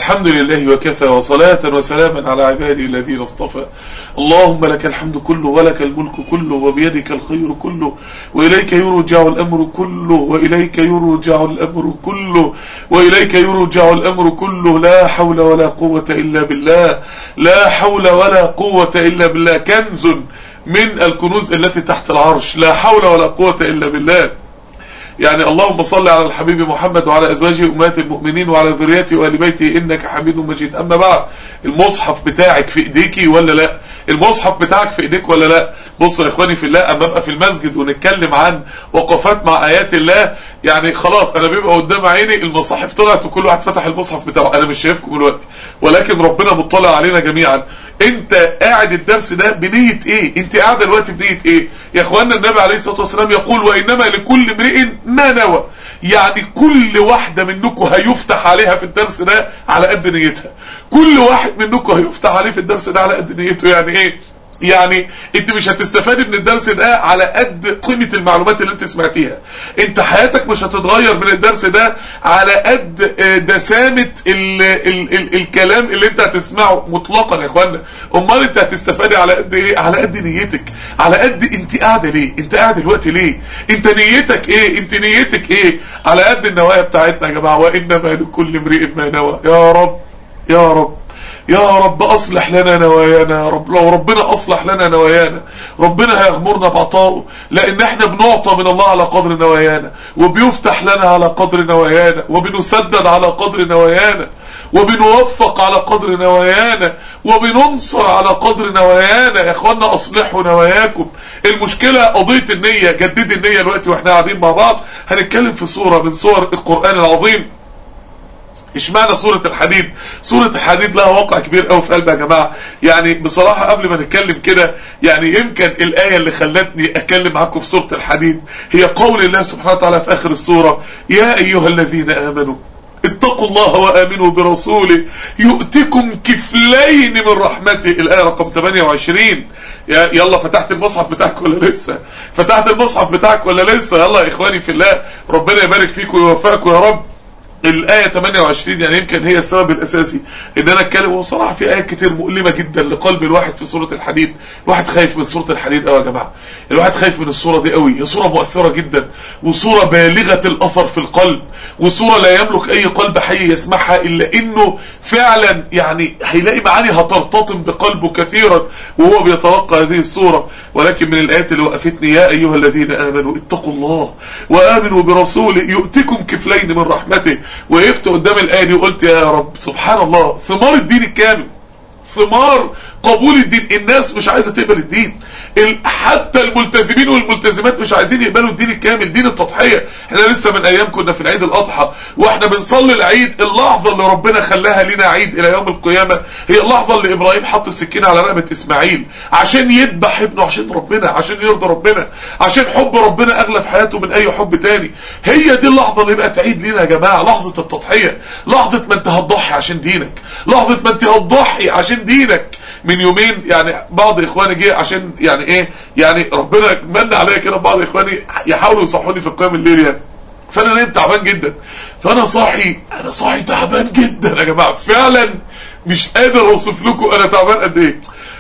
الحمد لله وكفى وصلاة وسلاما على عباده الذين اصطفى اللهم لك الحمد كله ولك الملك كله وبيدك الخير كله وإليك يرجع الأمر كله وإليك يرجع الأمر كله وإليك يرجع الأمر كله لا حول ولا قوة إلا بالله لا حول ولا قوة إلا بالله كنز من الكنوز التي تحت العرش لا حول ولا قوة إلا بالله يعني اللهم صل على الحبيب محمد وعلى ازواجه امهات المؤمنين وعلى ذريته وال بيته انك حميد مجيد اما بعد المصحف بتاعك في ايديكي ولا لا المصحف بتاعك في ايديك ولا لا بصوا يا اخواني في الله اما ابقى في المسجد ونتكلم عن وقفات مع ايات الله يعني خلاص انا بيبقى قدام عيني المصاحف طلعت وكل واحد فتح المصحف بتاعه انا مش شايفكم دلوقتي ولكن ربنا مطلع علينا جميعا انت قاعد الدرس ده بنية ايه انت قاعد دلوقتي بنية ايه يا اخوانا النبي عليه الصلاة والسلام يقول وانما لكل امرئ ما نوى يعني كل واحدة منكم هيفتح عليها في الدرس ده على قد نيتها كل واحد منكم هيفتح عليه في الدرس ده على قد نيته يعني ايه يعني انت مش هتستفادي من الدرس ده على قد قيمة المعلومات اللي انت سمعتيها انت حياتك مش هتتغير من الدرس ده على قد دسامة ال ال ال الكلام اللي انت هتسمعه مطلقا يا اخوانا امال انت هتستفادي على قد ايه على قد نيتك على قد انت قاعدة ليه انت قاعد دلوقتي ليه انت نيتك ايه انت نيتك ايه على قد النوايا بتاعتنا يا جماعة وانما لكل امرئ ما نوى يا رب يا رب يا رب أصلح لنا نوايانا يا رب لو ربنا أصلح لنا نوايانا ربنا هيغمرنا بعطائه لأن احنا بنعطى من الله على قدر نوايانا وبيفتح لنا على قدر نوايانا وبنسدد على قدر نوايانا وبنوفق على قدر نوايانا وبننصر على قدر نوايانا يا اخوانا اصلحوا نواياكم المشكلة قضية النية جدد النية دلوقتي واحنا قاعدين مع بعض هنتكلم في صورة من صور القرآن العظيم اشمعنى سورة الحديد سورة الحديد لها واقع كبير قوي في قلبي يا جماعة يعني بصراحة قبل ما نتكلم كده يعني يمكن الآية اللي خلتني أتكلم معاكم في سورة الحديد هي قول الله سبحانه وتعالى في آخر السورة يا أيها الذين آمنوا اتقوا الله وآمنوا برسوله يؤتكم كفلين من رحمته الآية رقم 28 يلا فتحت المصحف بتاعك ولا لسه فتحت المصحف بتاعك ولا لسه يلا يا إخواني في الله ربنا يبارك فيكم ويوفقكم يا رب الآية 28 يعني يمكن هي السبب الأساسي إن أنا أتكلم وصراحة في آيات كتير مؤلمة جدا لقلب الواحد في سورة الحديد الواحد خايف من سورة الحديد قوي يا جماعة الواحد خايف من السورة دي قوي هي سورة مؤثرة جدا وسورة بالغة الأثر في القلب وسورة لا يملك أي قلب حي يسمعها إلا إنه فعلا يعني هيلاقي معاني هترتطم بقلبه كثيرا وهو بيتلقى هذه السورة ولكن من الآيات اللي وقفتني يا أيها الذين آمنوا اتقوا الله وآمنوا برسوله يؤتكم كفلين من رحمته وقفت قدام الآية دي وقلت يا رب سبحان الله ثمار الدين الكامل ثمار قبول الدين الناس مش عايزة تقبل الدين حتى الملتزمين والملتزمات مش عايزين يقبلوا الدين الكامل دين التضحية احنا لسه من ايام كنا في العيد الاضحى واحنا بنصلي العيد اللحظة اللي ربنا خلاها لنا عيد الى يوم القيامة هي اللحظة اللي ابراهيم حط السكينة على رقبة اسماعيل عشان يذبح ابنه عشان ربنا عشان يرضي ربنا عشان حب ربنا اغلى في حياته من اي حب تاني هي دي اللحظة اللي بقت عيد لنا يا جماعة لحظة التضحية لحظة ما انت هتضحي عشان دينك لحظة ما انت هتضحي عشان دينك من يومين يعني بعض اخواني جه عشان يعني ايه يعني ربنا من عليا كده بعض اخواني يحاولوا يصحوني في قيام الليل يعني فانا نايم تعبان جدا فانا صاحي انا صاحي تعبان جدا يا جماعه فعلا مش قادر اوصف لكم انا تعبان قد ايه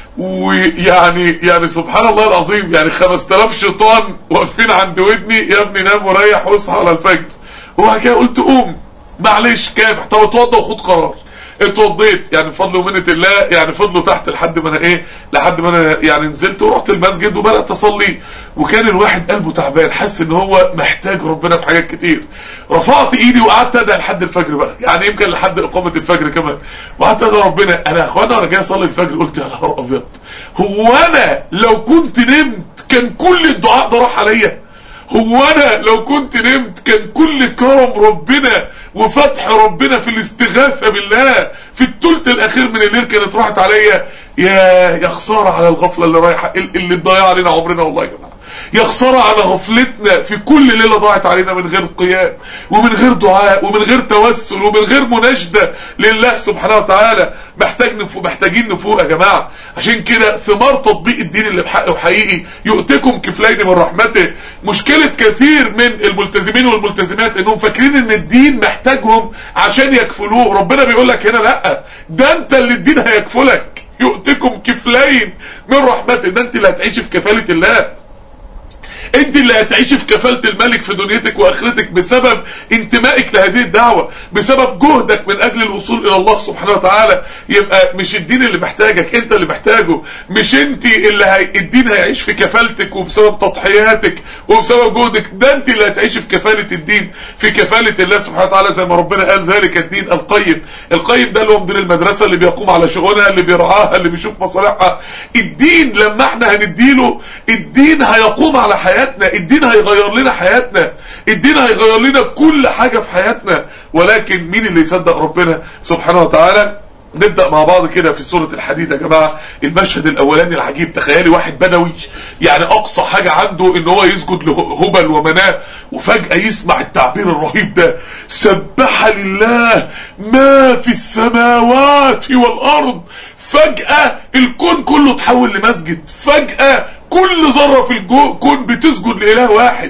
ويعني يعني سبحان الله العظيم يعني 5000 شيطان واقفين عند ودني يا ابني نام وريح واصحى على الفجر وبعد كده قلت قوم معلش كافح طب اتوضى وخد قرار اتوضيت يعني بفضل ومنة الله يعني فضلوا تحت لحد ما انا ايه لحد ما انا يعني نزلت ورحت المسجد وبدات اصلي وكان الواحد قلبه تعبان حس ان هو محتاج ربنا في حاجات كتير رفعت ايدي وقعدت ادعي لحد الفجر بقى يعني يمكن لحد اقامه الفجر كمان وقعدت ادعي ربنا انا يا اخوانا وانا جاي اصلي الفجر قلت يا نهار ابيض هو انا لو كنت نمت كان كل الدعاء ده راح عليا هو انا لو كنت نمت كان كل كرم ربنا وفتح ربنا في الاستغاثة بالله في الثلث الاخير من الليل كانت راحت عليا يا يا خسارة على الغفلة اللي رايحة اللي مضيعه علينا عمرنا والله يا جماعة يا خساره على غفلتنا في كل ليله ضاعت علينا من غير قيام ومن غير دعاء ومن غير توسل ومن غير مناشده لله سبحانه وتعالى محتاج نفوق محتاجين نفوق يا جماعه عشان كده ثمار تطبيق الدين اللي بحقه حقيقي يؤتكم كفلين من رحمته مشكله كثير من الملتزمين والملتزمات انهم فاكرين ان الدين محتاجهم عشان يكفلوه ربنا بيقول لك هنا لا ده انت اللي الدين هيكفلك يؤتكم كفلين من رحمته ده انت اللي هتعيش في كفاله الله انت اللي هتعيش في كفالة الملك في دنيتك واخرتك بسبب انتمائك لهذه الدعوة بسبب جهدك من اجل الوصول الى الله سبحانه وتعالى يبقى مش الدين اللي محتاجك انت اللي محتاجه مش انت اللي هي الدين هيعيش في كفالتك وبسبب تضحياتك وبسبب جهدك ده انت اللي هتعيش في كفالة الدين في كفالة الله سبحانه وتعالى زي ما ربنا قال ذلك الدين القيم القيم ده اللي هو مدير المدرسة اللي بيقوم على شؤونها اللي بيرعاها اللي بيشوف مصالحها الدين لما احنا هنديله الدين هيقوم على حياتنا الدين هيغير لنا حياتنا الدين هيغير لنا كل حاجة في حياتنا ولكن مين اللي يصدق ربنا سبحانه وتعالى نبدأ مع بعض كده في سورة الحديد يا جماعة المشهد الأولاني العجيب تخيلي واحد بدوي يعني أقصى حاجة عنده إن هو يسجد لهبل ومناه وفجأة يسمع التعبير الرهيب ده سبح لله ما في السماوات والأرض فجأة الكون كله تحول لمسجد فجأة كل ذرة في الكون بتسجد لإله واحد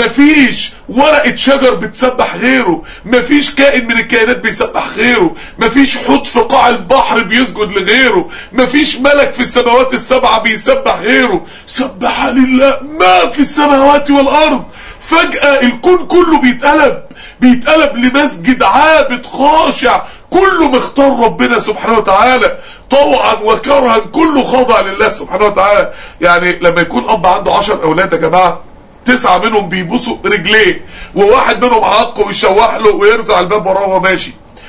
مفيش ورقة شجر بتسبح غيره مفيش كائن من الكائنات بيسبح غيره مفيش حوت في قاع البحر بيسجد لغيره مفيش ملك في السماوات السبعة بيسبح غيره سبح لله ما في السماوات والأرض فجأة الكون كله بيتقلب بيتقلب لمسجد عابد خاشع كله مختار ربنا سبحانه وتعالى طوعا وكرها كله خاضع لله سبحانه وتعالى يعني لما يكون اب عنده عشر اولاد يا جماعه تسعة منهم بيبوسوا رجليه وواحد منهم عاق ويشوح له ويرزع الباب وراه وهو ماشي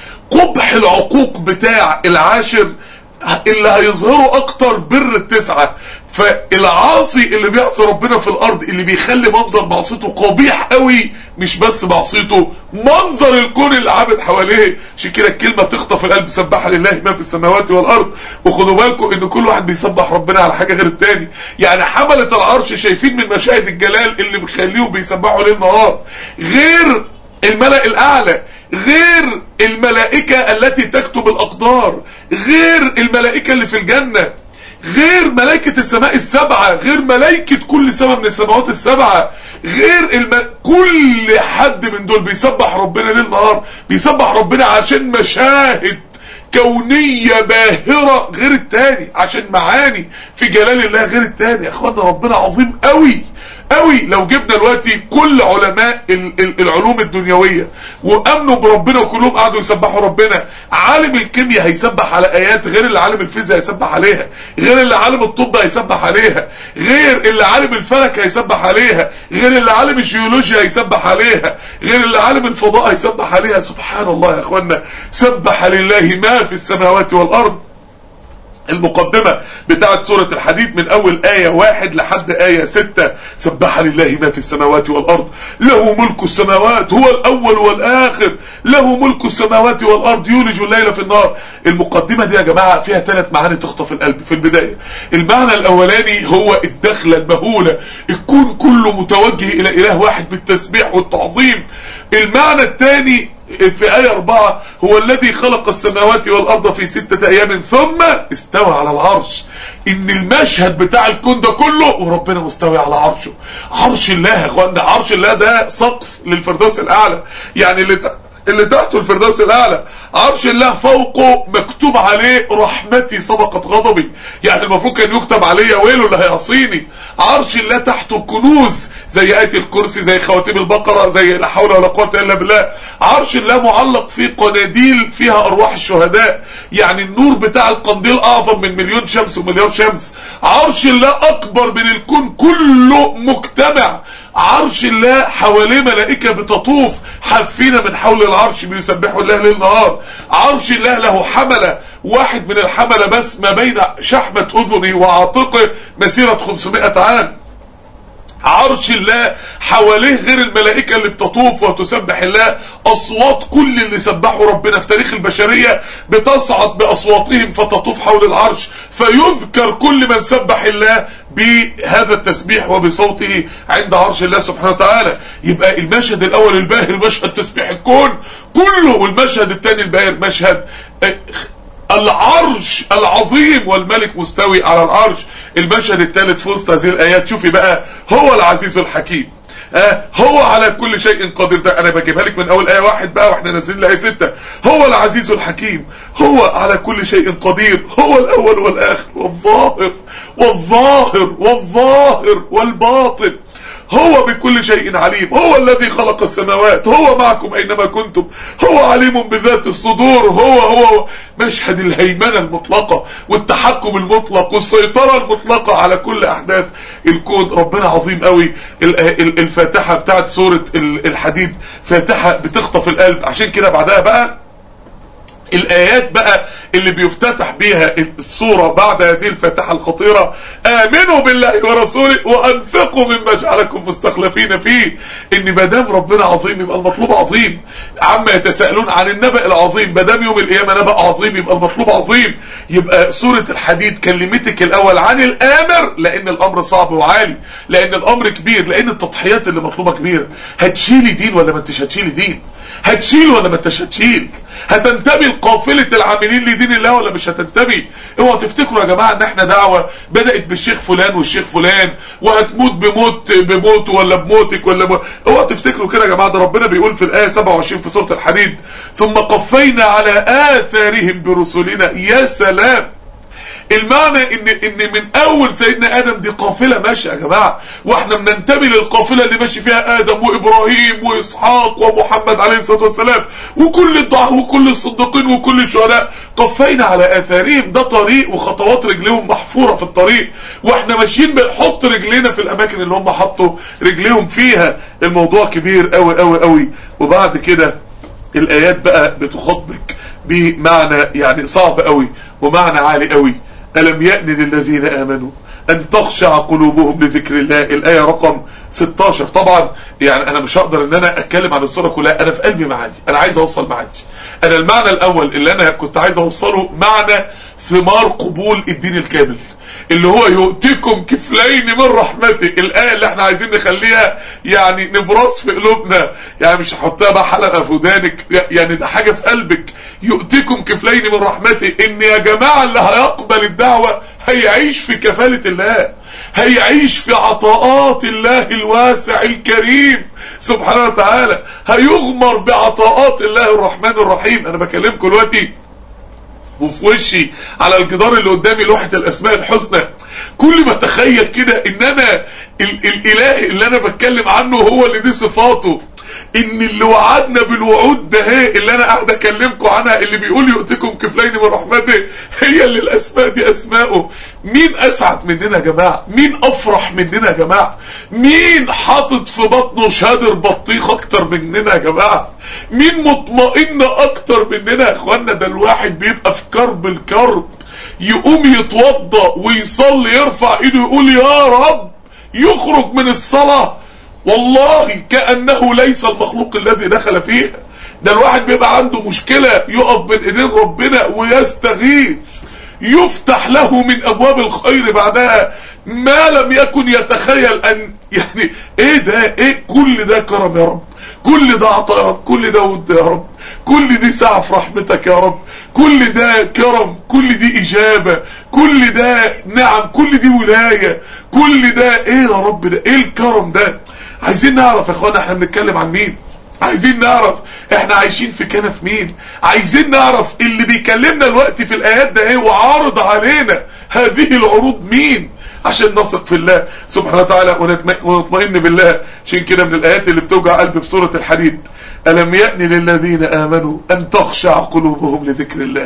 قبح العقوق بتاع العاشر اللي هيظهروا اكتر بر التسعة فالعاصي اللي بيعصي ربنا في الارض اللي بيخلي منظر معصيته قبيح قوي مش بس معصيته منظر الكون اللي عابد حواليه عشان كده الكلمه تخطف القلب سبح لله ما في السماوات والارض وخدوا بالكم ان كل واحد بيسبح ربنا على حاجه غير التاني يعني حمله العرش شايفين من مشاهد الجلال اللي بيخليهم بيسبحوا ليل نهار غير الملأ الاعلى غير الملائكه التي تكتب الاقدار غير الملائكه اللي في الجنه غير ملائكة السماء السبعة غير ملائكة كل سماء من السماوات السبعة غير الم... كل حد من دول بيسبح ربنا ليل نهار بيسبح ربنا عشان مشاهد كونية باهرة غير التاني عشان معاني في جلال الله غير التاني يا اخوانا ربنا عظيم قوي قوي لو جبنا دلوقتي كل علماء العلوم الدنيوية وامنوا بربنا وكلهم قعدوا يسبحوا ربنا عالم الكيمياء هيسبح على ايات غير اللي عالم الفيزياء هيسبح عليها غير اللي عالم الطب هيسبح عليها غير اللي عالم الفلك هيسبح عليها غير اللي عالم الجيولوجيا هيسبح عليها غير اللي عالم الفضاء هيسبح عليها سبحان الله يا اخوانا سبح لله ما في السماوات والارض المقدمة بتاعت سورة الحديد من اول آية واحد لحد آية ستة سبح لله ما في السماوات والارض له ملك السماوات هو الاول والاخر له ملك السماوات والارض يولج الليل في النار المقدمة دي يا جماعة فيها ثلاث معاني تخطف القلب في البداية المعنى الاولاني هو الدخلة المهولة الكون كله متوجه الى اله واحد بالتسبيح والتعظيم المعنى الثاني في آية أربعة هو الذي خلق السماوات والأرض في ستة أيام ثم استوى على العرش إن المشهد بتاع الكون ده كله وربنا مستوي على عرشه عرش الله يا أخوانا عرش الله ده سقف للفردوس الأعلى يعني اللي اللي تحته الفردوس الاعلى عرش الله فوقه مكتوب عليه رحمتي سبقت غضبي يعني المفروض كان يكتب عليا ويله اللي هيعصيني عرش الله تحته كنوز زي آية الكرسي زي خواتيم البقرة زي لا حول ولا قوة الا بالله عرش الله معلق فيه قناديل فيها ارواح الشهداء يعني النور بتاع القنديل اعظم من مليون شمس ومليار شمس عرش الله اكبر من الكون كله مجتمع عرش الله حواليه ملائكة بتطوف حافين من حول العرش بيسبحوا الله ليل نهار عرش الله له حملة واحد من الحملة بس ما بين شحمة اذنه وعاتقه مسيرة 500 عام عرش الله حواليه غير الملائكة اللي بتطوف وتسبح الله أصوات كل اللي سبحوا ربنا في تاريخ البشرية بتصعد بأصواتهم فتطوف حول العرش فيذكر كل من سبح الله بهذا التسبيح وبصوته عند عرش الله سبحانه وتعالى يبقى المشهد الأول الباهر مشهد تسبيح الكون كله والمشهد الثاني الباهر مشهد العرش العظيم والملك مستوي على العرش المشهد الثالث في وسط هذه الايات شوفي بقى هو العزيز الحكيم آه هو على كل شيء قدير ده انا بجيبها لك من اول ايه واحد بقى واحنا نازلين لايه ستة هو العزيز الحكيم هو على كل شيء قدير هو الاول والاخر والظاهر والظاهر والظاهر والباطن هو بكل شيء عليم هو الذي خلق السماوات هو معكم أينما كنتم هو عليم بذات الصدور هو هو مشهد الهيمنة المطلقة والتحكم المطلق والسيطرة المطلقة على كل أحداث الكون ربنا عظيم قوي الفاتحة بتاعت سورة الحديد فاتحة بتخطف القلب عشان كده بعدها بقى الآيات بقى اللي بيفتتح بيها السورة بعد هذه الفاتحة الخطيرة آمنوا بالله ورسوله وأنفقوا مما جعلكم مستخلفين فيه إن مدام ربنا عظيم يبقى المطلوب عظيم عما يتساءلون عن النبأ العظيم مدام يوم القيامة نبأ عظيم يبقى المطلوب عظيم يبقى سورة الحديد كلمتك الأول عن الآمر لأن الأمر صعب وعالي لأن الأمر كبير لأن التضحيات اللي مطلوبة كبيرة هتشيلي دين ولا ما انتش هتشيلي دين هتشيل ولا ما انتش هتشيل هتنتمي لقافله العاملين لدين الله ولا مش هتنتمي اوعوا تفتكروا يا جماعه ان احنا دعوه بدات بالشيخ فلان والشيخ فلان وهتموت بموت بموت ولا بموتك ولا ب... اوعوا تفتكروا كده يا جماعه ده ربنا بيقول في الايه 27 في سوره الحديد ثم قفينا على اثارهم برسلنا يا سلام المعنى ان ان من اول سيدنا ادم دي قافله ماشيه يا جماعه واحنا بننتمي للقافله اللي ماشي فيها ادم وابراهيم واسحاق ومحمد عليه الصلاه والسلام وكل الضع وكل الصديقين وكل الشهداء قفينا على اثارهم ده طريق وخطوات رجليهم محفوره في الطريق واحنا ماشيين بنحط رجلينا في الاماكن اللي هم حطوا رجليهم فيها الموضوع كبير قوي قوي قوي وبعد كده الايات بقى بتخاطبك بمعنى يعني صعب قوي ومعنى عالي قوي ألم يأن للذين آمنوا أن تخشع قلوبهم لذكر الله الآية رقم 16 طبعا يعني أنا مش هقدر أن أنا أتكلم عن الصورة كلها أنا في قلبي معاني أنا عايز أوصل معاني أنا المعنى الأول اللي أنا كنت عايز أوصله معنى ثمار قبول الدين الكامل اللي هو يؤتكم كفلين من رحمته الآية اللي احنا عايزين نخليها يعني نبراس في قلوبنا يعني مش هحطها بقى حلقة في ودانك يعني ده حاجة في قلبك يؤتكم كفلين من رحمته ان يا جماعة اللي هيقبل الدعوة هيعيش في كفالة الله هيعيش في عطاءات الله الواسع الكريم سبحانه وتعالى هيغمر بعطاءات الله الرحمن الرحيم انا بكلمكم دلوقتي وفي وشي على الجدار اللي قدامي لوحة الاسماء الحسنى كل ما اتخيل كده ان انا ال الاله اللي انا بتكلم عنه هو اللي دي صفاته ان اللي وعدنا بالوعود ده هي اللي انا قاعد اكلمكم عنها اللي بيقول يؤتكم كفلين من رحمته هي اللي الاسماء دي اسماءه مين اسعد مننا يا جماعه مين افرح مننا يا جماعه مين حاطط في بطنه شادر بطيخ اكتر مننا يا جماعه مين مطمئن اكتر مننا يا اخوانا ده الواحد بيبقى في كرب الكرب يقوم يتوضا ويصلي يرفع ايده يقول يا رب يخرج من الصلاه والله كأنه ليس المخلوق الذي دخل فيها ده الواحد بيبقى عنده مشكلة يقف بين ايدين ربنا ويستغيث يفتح له من ابواب الخير بعدها ما لم يكن يتخيل ان يعني ايه ده ايه كل ده كرم يا رب كل ده عطاء يا رب كل ده ود يا رب كل دي ساعة في رحمتك يا رب كل ده كرم كل دي إجابة كل ده نعم كل دي ولاية كل ده ايه يا رب ده ايه الكرم ده عايزين نعرف يا اخوانا احنا بنتكلم عن مين عايزين نعرف احنا عايشين في كنف مين عايزين نعرف اللي بيكلمنا الوقت في الايات ده ايه وعارض علينا هذه العروض مين عشان نثق في الله سبحانه وتعالى ونطمئن بالله عشان كده من الايات اللي بتوجع قلبي في سورة الحديد ألم يأن للذين آمنوا أن تخشع قلوبهم لذكر الله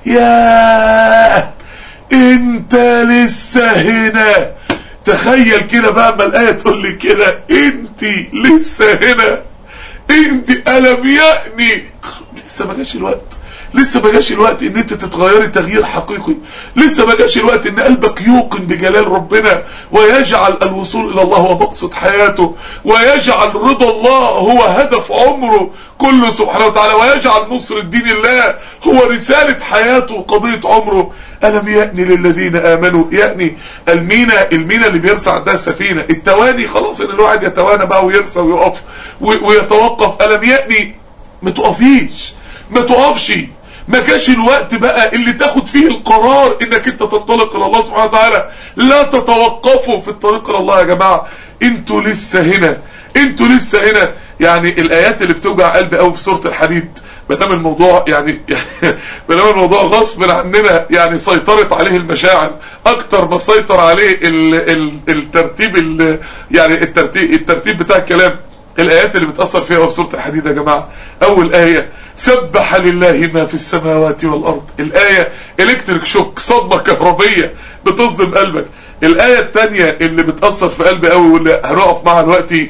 يا انت لسه هنا تخيل كده بقى اما الايه تقول لي كده انت لسه هنا انت الم يأني لسه ما جاش الوقت لسه ما جاش الوقت ان انت تتغيري تغيير حقيقي لسه ما جاش الوقت ان قلبك يوقن بجلال ربنا ويجعل الوصول الى الله هو مقصد حياته ويجعل رضا الله هو هدف عمره كله سبحانه وتعالى ويجعل نصر الدين الله هو رسالة حياته وقضية عمره ألم يأني للذين آمنوا يأني المينا المينا اللي بيرسى عندها السفينة التواني خلاص ان الواحد يتوانى بقى ويرسى ويقف ويتوقف ألم يأني ما تقفيش ما تقفش ما كاش الوقت بقى اللي تاخد فيه القرار انك انت تنطلق الى الله سبحانه وتعالى لا تتوقفوا في الطريق الى الله يا جماعة انتوا لسه هنا انتوا لسه هنا يعني الايات اللي بتوجع قلبي قوي في سورة الحديد ما دام الموضوع يعني ما دام الموضوع غصب عننا يعني سيطرت عليه المشاعر اكتر ما سيطر عليه ال ال الترتيب ال يعني الترتيب الترتيب بتاع الكلام الايات اللي بتاثر فيها في سوره الحديد يا جماعه اول ايه سبح لله ما في السماوات والارض الايه الكتريك شوك صدمه كهربيه بتصدم قلبك الايه الثانيه اللي بتاثر في قلبي قوي واللي هنقف معاها دلوقتي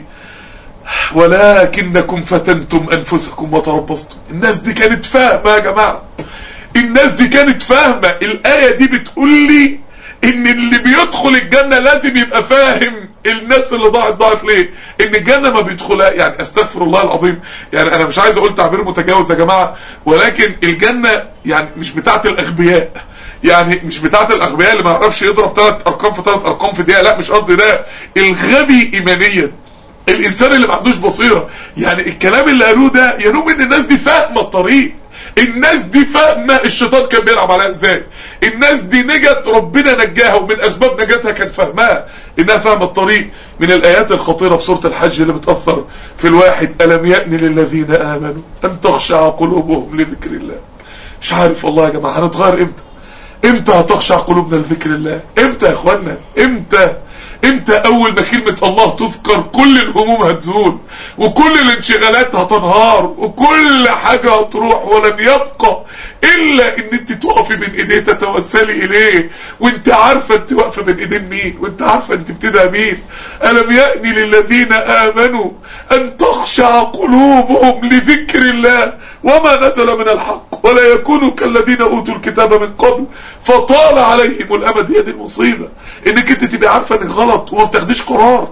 ولكنكم فتنتم انفسكم وتربصتم الناس دي كانت فاهمه يا جماعه الناس دي كانت فاهمه الايه دي بتقول لي ان اللي بيدخل الجنة لازم يبقى فاهم الناس اللي ضاعت ضاعت ليه ان الجنة ما بيدخلها يعني استغفر الله العظيم يعني انا مش عايز اقول تعبير متجاوز يا جماعة ولكن الجنة يعني مش بتاعت الاغبياء يعني مش بتاعت الاغبياء اللي ما يعرفش يضرب ثلاث ارقام في ثلاث ارقام في دقيقة لا مش قصدي ده الغبي ايمانيا الانسان اللي ما عندوش بصيرة يعني الكلام اللي قالوه ده ينوم ان الناس دي فاهمة الطريق الناس دي فاهمة الشيطان كان بيلعب عليها ازاي الناس دي نجت ربنا نجاها ومن اسباب نجاتها كان فاهمها انها فاهمة الطريق من الايات الخطيرة في سورة الحج اللي بتأثر في الواحد ألم يأن للذين آمنوا أن تخشع قلوبهم لذكر الله مش عارف والله يا جماعة هنتغير امتى امتى هتخشع قلوبنا لذكر الله امتى يا اخوانا امتى امتى اول ما كلمة الله تذكر كل الهموم هتزول وكل الانشغالات هتنهار وكل حاجة هتروح ولن يبقى الا ان انت تقفي بين ايديه تتوسلي اليه وانت عارفة انت واقفة بين ايدين مين وانت عارفة انت بتدعي مين الم يأني للذين امنوا ان تخشع قلوبهم لذكر الله وما نزل من الحق ولا يكونوا كالذين اوتوا الكتاب من قبل فطال عليهم الامد هي دي المصيبة انك انت تبقى عارفة انك غلط وما بتاخديش قرار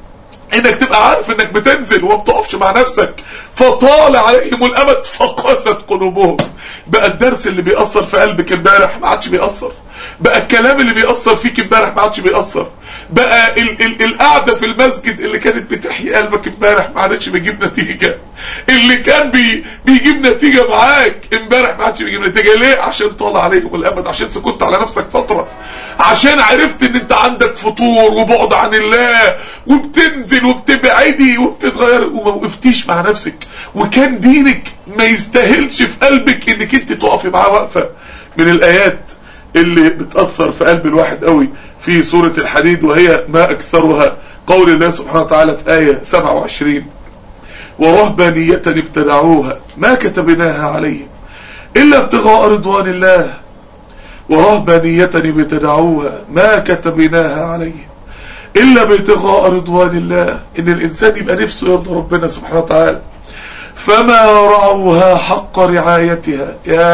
انك تبقى عارف انك بتنزل وما بتقفش مع نفسك فطال عليهم الامد فقست قلوبهم بقى الدرس اللي بيأثر في قلبك امبارح ما عادش بيأثر بقى الكلام اللي بيأثر فيك امبارح ما عادش بيأثر بقى ال ال القعده في المسجد اللي كانت بتحيي قلبك امبارح ما عادش بيجيب نتيجه اللي كان بي بيجيب نتيجه معاك امبارح ما عادش بيجيب نتيجه ليه عشان طال عليهم الامد عشان سكت على نفسك فتره عشان عرفت ان انت عندك فطور وبعد عن الله وبتنزل وبتبعدي وبتتغير وما وقفتيش مع نفسك وكان دينك ما يستاهلش في قلبك انك انت تقفي معاه وقفه من الايات اللي بتأثر في قلب الواحد قوي في سورة الحديد وهي ما أكثرها قول الله سبحانه وتعالى في آية 27 ورهبانية ابتدعوها ما كتبناها عليهم إلا ابتغاء رضوان الله ورهبانية ابتدعوها ما كتبناها عليهم إلا ابتغاء رضوان الله إن الإنسان يبقى نفسه يرضى ربنا سبحانه وتعالى فما رعوها حق رعايتها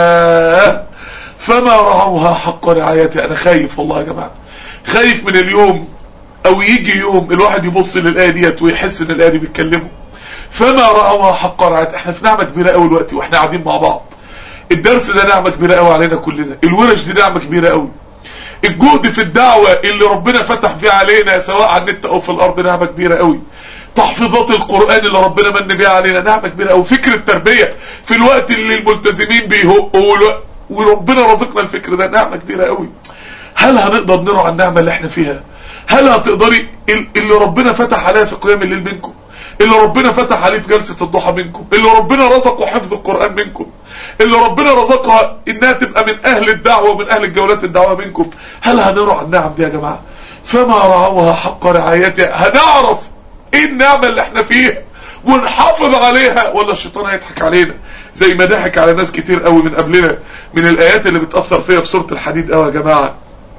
يا فما رعوها حق رعايتها أنا خايف والله يا جماعة خايف من اليوم او يجي يوم الواحد يبص للآية ديت ويحس ان الآية دي بتكلمه فما رأوها حق رعايتها احنا في نعمة كبيرة قوي دلوقتي واحنا قاعدين مع بعض الدرس ده نعمة كبيرة قوي علينا كلنا الورش دي نعمة كبيرة قوي الجهد في الدعوة اللي ربنا فتح فيه علينا سواء على النت او في الارض نعمة كبيرة قوي تحفيظات القرآن اللي ربنا من بيها علينا نعمة كبيرة قوي فكر التربية في الوقت اللي الملتزمين بيهقوا وربنا رزقنا الفكر ده نعمة كبيرة قوي هل هنقدر نرى النعمة اللي احنا فيها هل هتقدري اللي ربنا فتح عليها في قيام الليل منكم اللي ربنا فتح عليه في جلسة الضحى منكم اللي ربنا رزقه حفظ القرآن منكم اللي ربنا رزقها انها تبقى من اهل الدعوة ومن اهل الجولات الدعوة منكم هل هنرى النعم دي يا جماعة فما رعوها حق رعايتها هنعرف ايه النعمة اللي احنا فيها ونحافظ عليها ولا الشيطان هيضحك علينا زي ما ضحك على ناس كتير قوي من قبلنا من الايات اللي بتأثر فيها في سورة الحديد قوي يا جماعة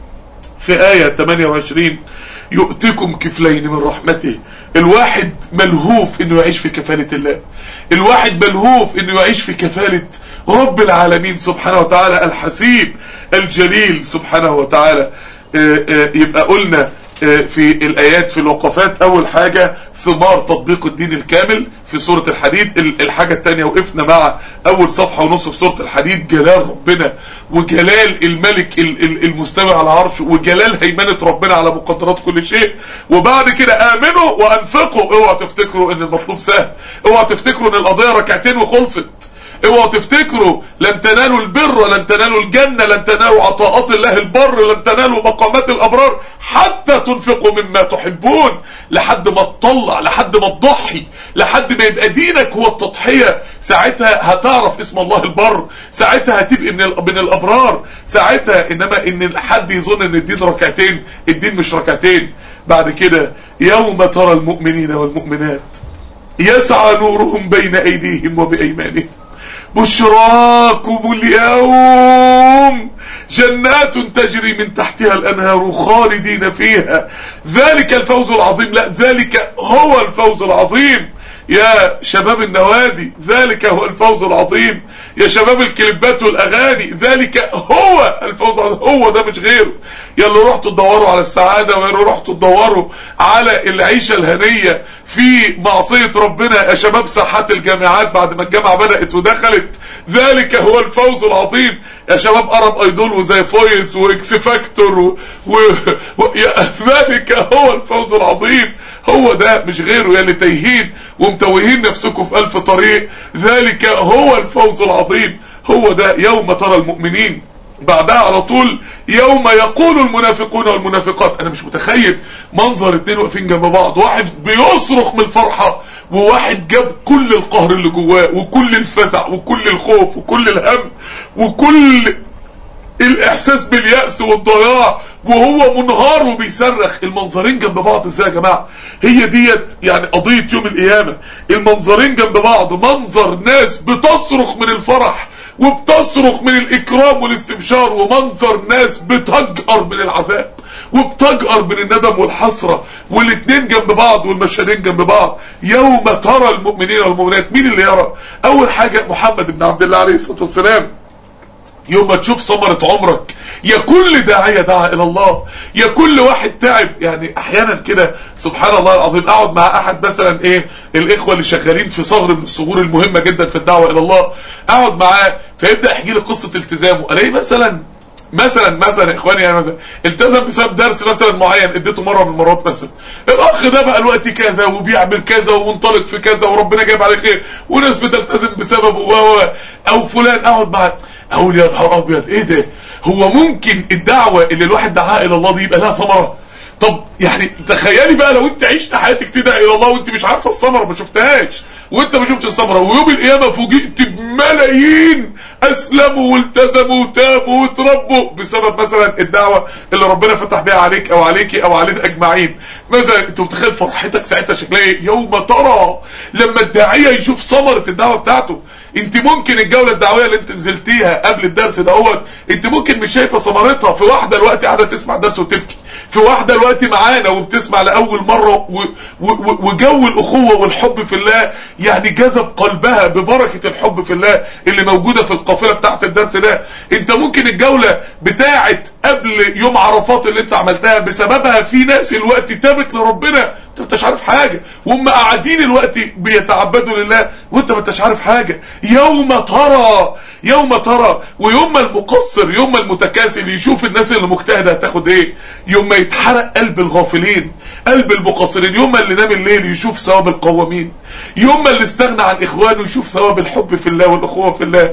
في آية 28 يؤتكم كفلين من رحمته الواحد ملهوف انه يعيش في كفالة الله الواحد ملهوف انه يعيش في كفالة رب العالمين سبحانه وتعالى الحسيب الجليل سبحانه وتعالى آه، آه، يبقى قلنا آه، في الآيات في الوقفات أول حاجة ثمار تطبيق الدين الكامل في سورة الحديد ال- الحاجة التانية وقفنا مع أول صفحة ونص في سورة الحديد جلال ربنا وجلال الملك ال- ال- المستوي على العرش وجلال هيمنة ربنا على مقدرات كل شيء وبعد كده آمنوا وأنفقوا اوعوا تفتكروا إن المطلوب سهل اوعوا تفتكروا إن القضية ركعتين وخلصت اوعوا تفتكروا لن تنالوا البر لن تنالوا الجنة لن تنالوا عطاءات الله البر لن تنالوا مقامات الأبرار حتى تنفقوا مما تحبون لحد ما تطلع لحد ما تضحي لحد ما يبقى دينك هو التضحية ساعتها هتعرف اسم الله البر ساعتها هتبقى من ال- من الأبرار ساعتها إنما إن حد يظن إن الدين ركعتين الدين مش ركعتين بعد كده يوم ترى المؤمنين والمؤمنات يسعى نورهم بين أيديهم وبأيمانهم بشراكم اليوم جنات تجري من تحتها الأنهار خالدين فيها ذلك الفوز العظيم لا ذلك هو الفوز العظيم يا شباب النوادي ذلك هو الفوز العظيم يا شباب الكليبات والاغاني ذلك هو الفوز العظيم هو ده مش غيره يا اللي رحتوا تدوروا على السعادة ويا اللي رحتوا تدوروا على العيشة الهنية في معصية ربنا يا شباب ساحات الجامعات بعد ما الجامعة بدأت ودخلت ذلك هو الفوز العظيم يا شباب ارب ايدول وزي فويس واكس فاكتور و... و... و... يا ذلك هو الفوز العظيم هو ده مش غيره يا اللي تايهين ومتوهين نفسكم في الف طريق ذلك هو الفوز العظيم هو ده يوم ترى المؤمنين بعدها على طول يوم يقول المنافقون والمنافقات انا مش متخيل منظر اتنين واقفين جنب بعض واحد بيصرخ من الفرحة وواحد جاب كل القهر اللي جواه وكل الفزع وكل الخوف وكل الهم وكل الاحساس باليأس والضياع وهو منهار وبيصرخ المنظرين جنب بعض ازاي يا جماعة هي ديت يعني قضية يوم القيامة المنظرين جنب بعض منظر ناس بتصرخ من الفرح وبتصرخ من الاكرام والاستبشار ومنظر ناس بتجأر من العذاب وبتجأر من الندم والحسرة والاتنين جنب بعض والمشهدين جنب بعض يوم ترى المؤمنين والمؤمنات مين اللي يرى اول حاجة محمد بن عبد الله عليه الصلاة والسلام يوم ما تشوف ثمرة عمرك يا كل داعية دعا الى الله يا كل واحد تعب يعني احيانا كده سبحان الله العظيم اقعد مع احد مثلا ايه الاخوة اللي شغالين في ثغر من الثغور المهمة جدا في الدعوة الى الله اقعد معاه فيبدأ يحكي لي قصة التزامه الاقي مثلا مثلا مثلا يا اخواني يعني مثلا التزم بسبب درس مثلا معين اديته مره من المرات مثلا الاخ ده بقى الوقت كذا وبيعمل كذا ومنطلق في كذا وربنا جايب عليه خير وناس بتلتزم بسببه و او فلان اقعد معاه اقول يا نهار ابيض ايه ده هو ممكن الدعوه اللي الواحد دعاها الى الله دي يبقى لها ثمره طب يعني تخيلي بقى لو انت عشت حياتك تدعي الى الله وانت مش عارفه الثمره ما شفتهاش وانت ما شفتش الثمره ويوم القيامه فوجئت بملايين اسلموا والتزموا وتابوا وتربوا بسبب مثلا الدعوه اللي ربنا فتح بيها عليك او عليكي او علينا اجمعين مثلا انت متخيل فرحتك ساعتها شكلها ايه يوم ترى لما الداعيه يشوف ثمره الدعوه بتاعته انت ممكن الجوله الدعويه اللي انت نزلتيها قبل الدرس دوت انت ممكن مش شايفه ثمرتها في واحده دلوقتي قاعده تسمع درس وتبكي في واحده دلوقتي معانا وبتسمع لاول مره و و و وجو الاخوه والحب في الله يعني جذب قلبها ببركه الحب في الله اللي موجوده في القافله بتاعت الدرس ده انت ممكن الجوله بتاعت قبل يوم عرفات اللي انت عملتها بسببها في ناس الوقت تابت لربنا انت ما انتش عارف حاجه وهم قاعدين الوقت بيتعبدوا لله وانت ما انتش عارف حاجه يوم ترى يوم ترى ويوم ما المقصر يوم ما المتكاسل يشوف الناس اللي مجتهده هتاخد ايه يوم ما يتحرق قلب الغافلين قلب المقصرين يوم ما اللي نام الليل يشوف ثواب القوامين يوم ما اللي استغنى عن اخوانه يشوف ثواب الحب في الله والاخوه في الله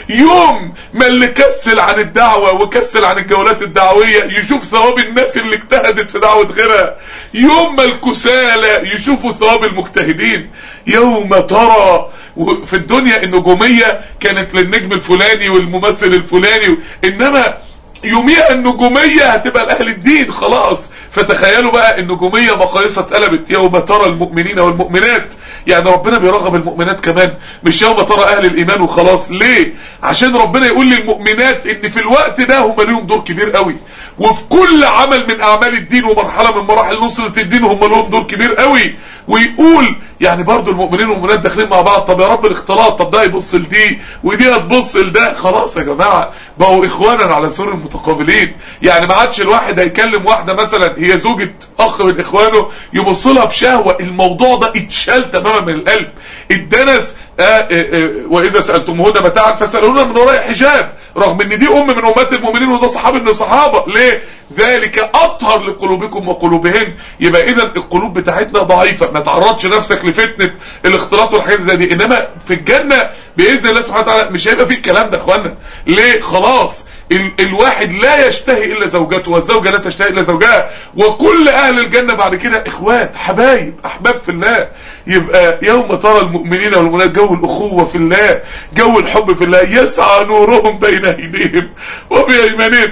يوم ما اللي كسل عن الدعوه وكسل عن الجولات الدعويه يشوف ثواب الناس اللي اجتهدت في دعوه غيرها يوم ما الكسالى يشوفوا ثواب المجتهدين يوم ترى في الدنيا النجوميه كانت للنجم الفلاني والممثل الفلاني انما يوميها النجومية هتبقى لأهل الدين خلاص فتخيلوا بقى النجومية مقاييسها اتقلبت يوم ترى المؤمنين والمؤمنات يعني ربنا بيرغب المؤمنات كمان مش يوم ترى أهل الإيمان وخلاص ليه عشان ربنا يقول للمؤمنات ان في الوقت ده هم ليهم دور كبير قوي وفي كل عمل من أعمال الدين ومرحلة من مراحل نصرة الدين هم لهم دور كبير قوي ويقول يعني برضو المؤمنين والمؤمنات داخلين مع بعض طب يا رب الاختلاط طب ده يبص لدي ودي هتبص لده خلاص يا جماعه بقوا اخوانا على سور متقابلين يعني ما عادش الواحد هيكلم واحده مثلا هي زوجة اخ من اخوانه يبص لها بشهوه الموضوع ده اتشال تماما من القلب الدنس آه آه آه واذا سالتموهن متاعا فسالوهن من وراء حجاب رغم ان دي ام من امهات المؤمنين وده صحابي من الصحابه ليه ذلك اطهر لقلوبكم وقلوبهن يبقى اذا القلوب بتاعتنا ضعيفه ما تعرضش نفسك لفتنه الاختلاط والحاجات زي دي انما في الجنه باذن الله سبحانه وتعالى مش هيبقى فيه الكلام ده يا اخوانا ليه خلاص ال الواحد لا يشتهي الا زوجته والزوجه لا تشتهي الا زوجها وكل اهل الجنه بعد كده اخوات حبايب احباب في الله يبقى يوم ترى المؤمنين والمؤمنات جو الاخوه في الله جو الحب في الله يسعى نورهم بين ايديهم وبايمانهم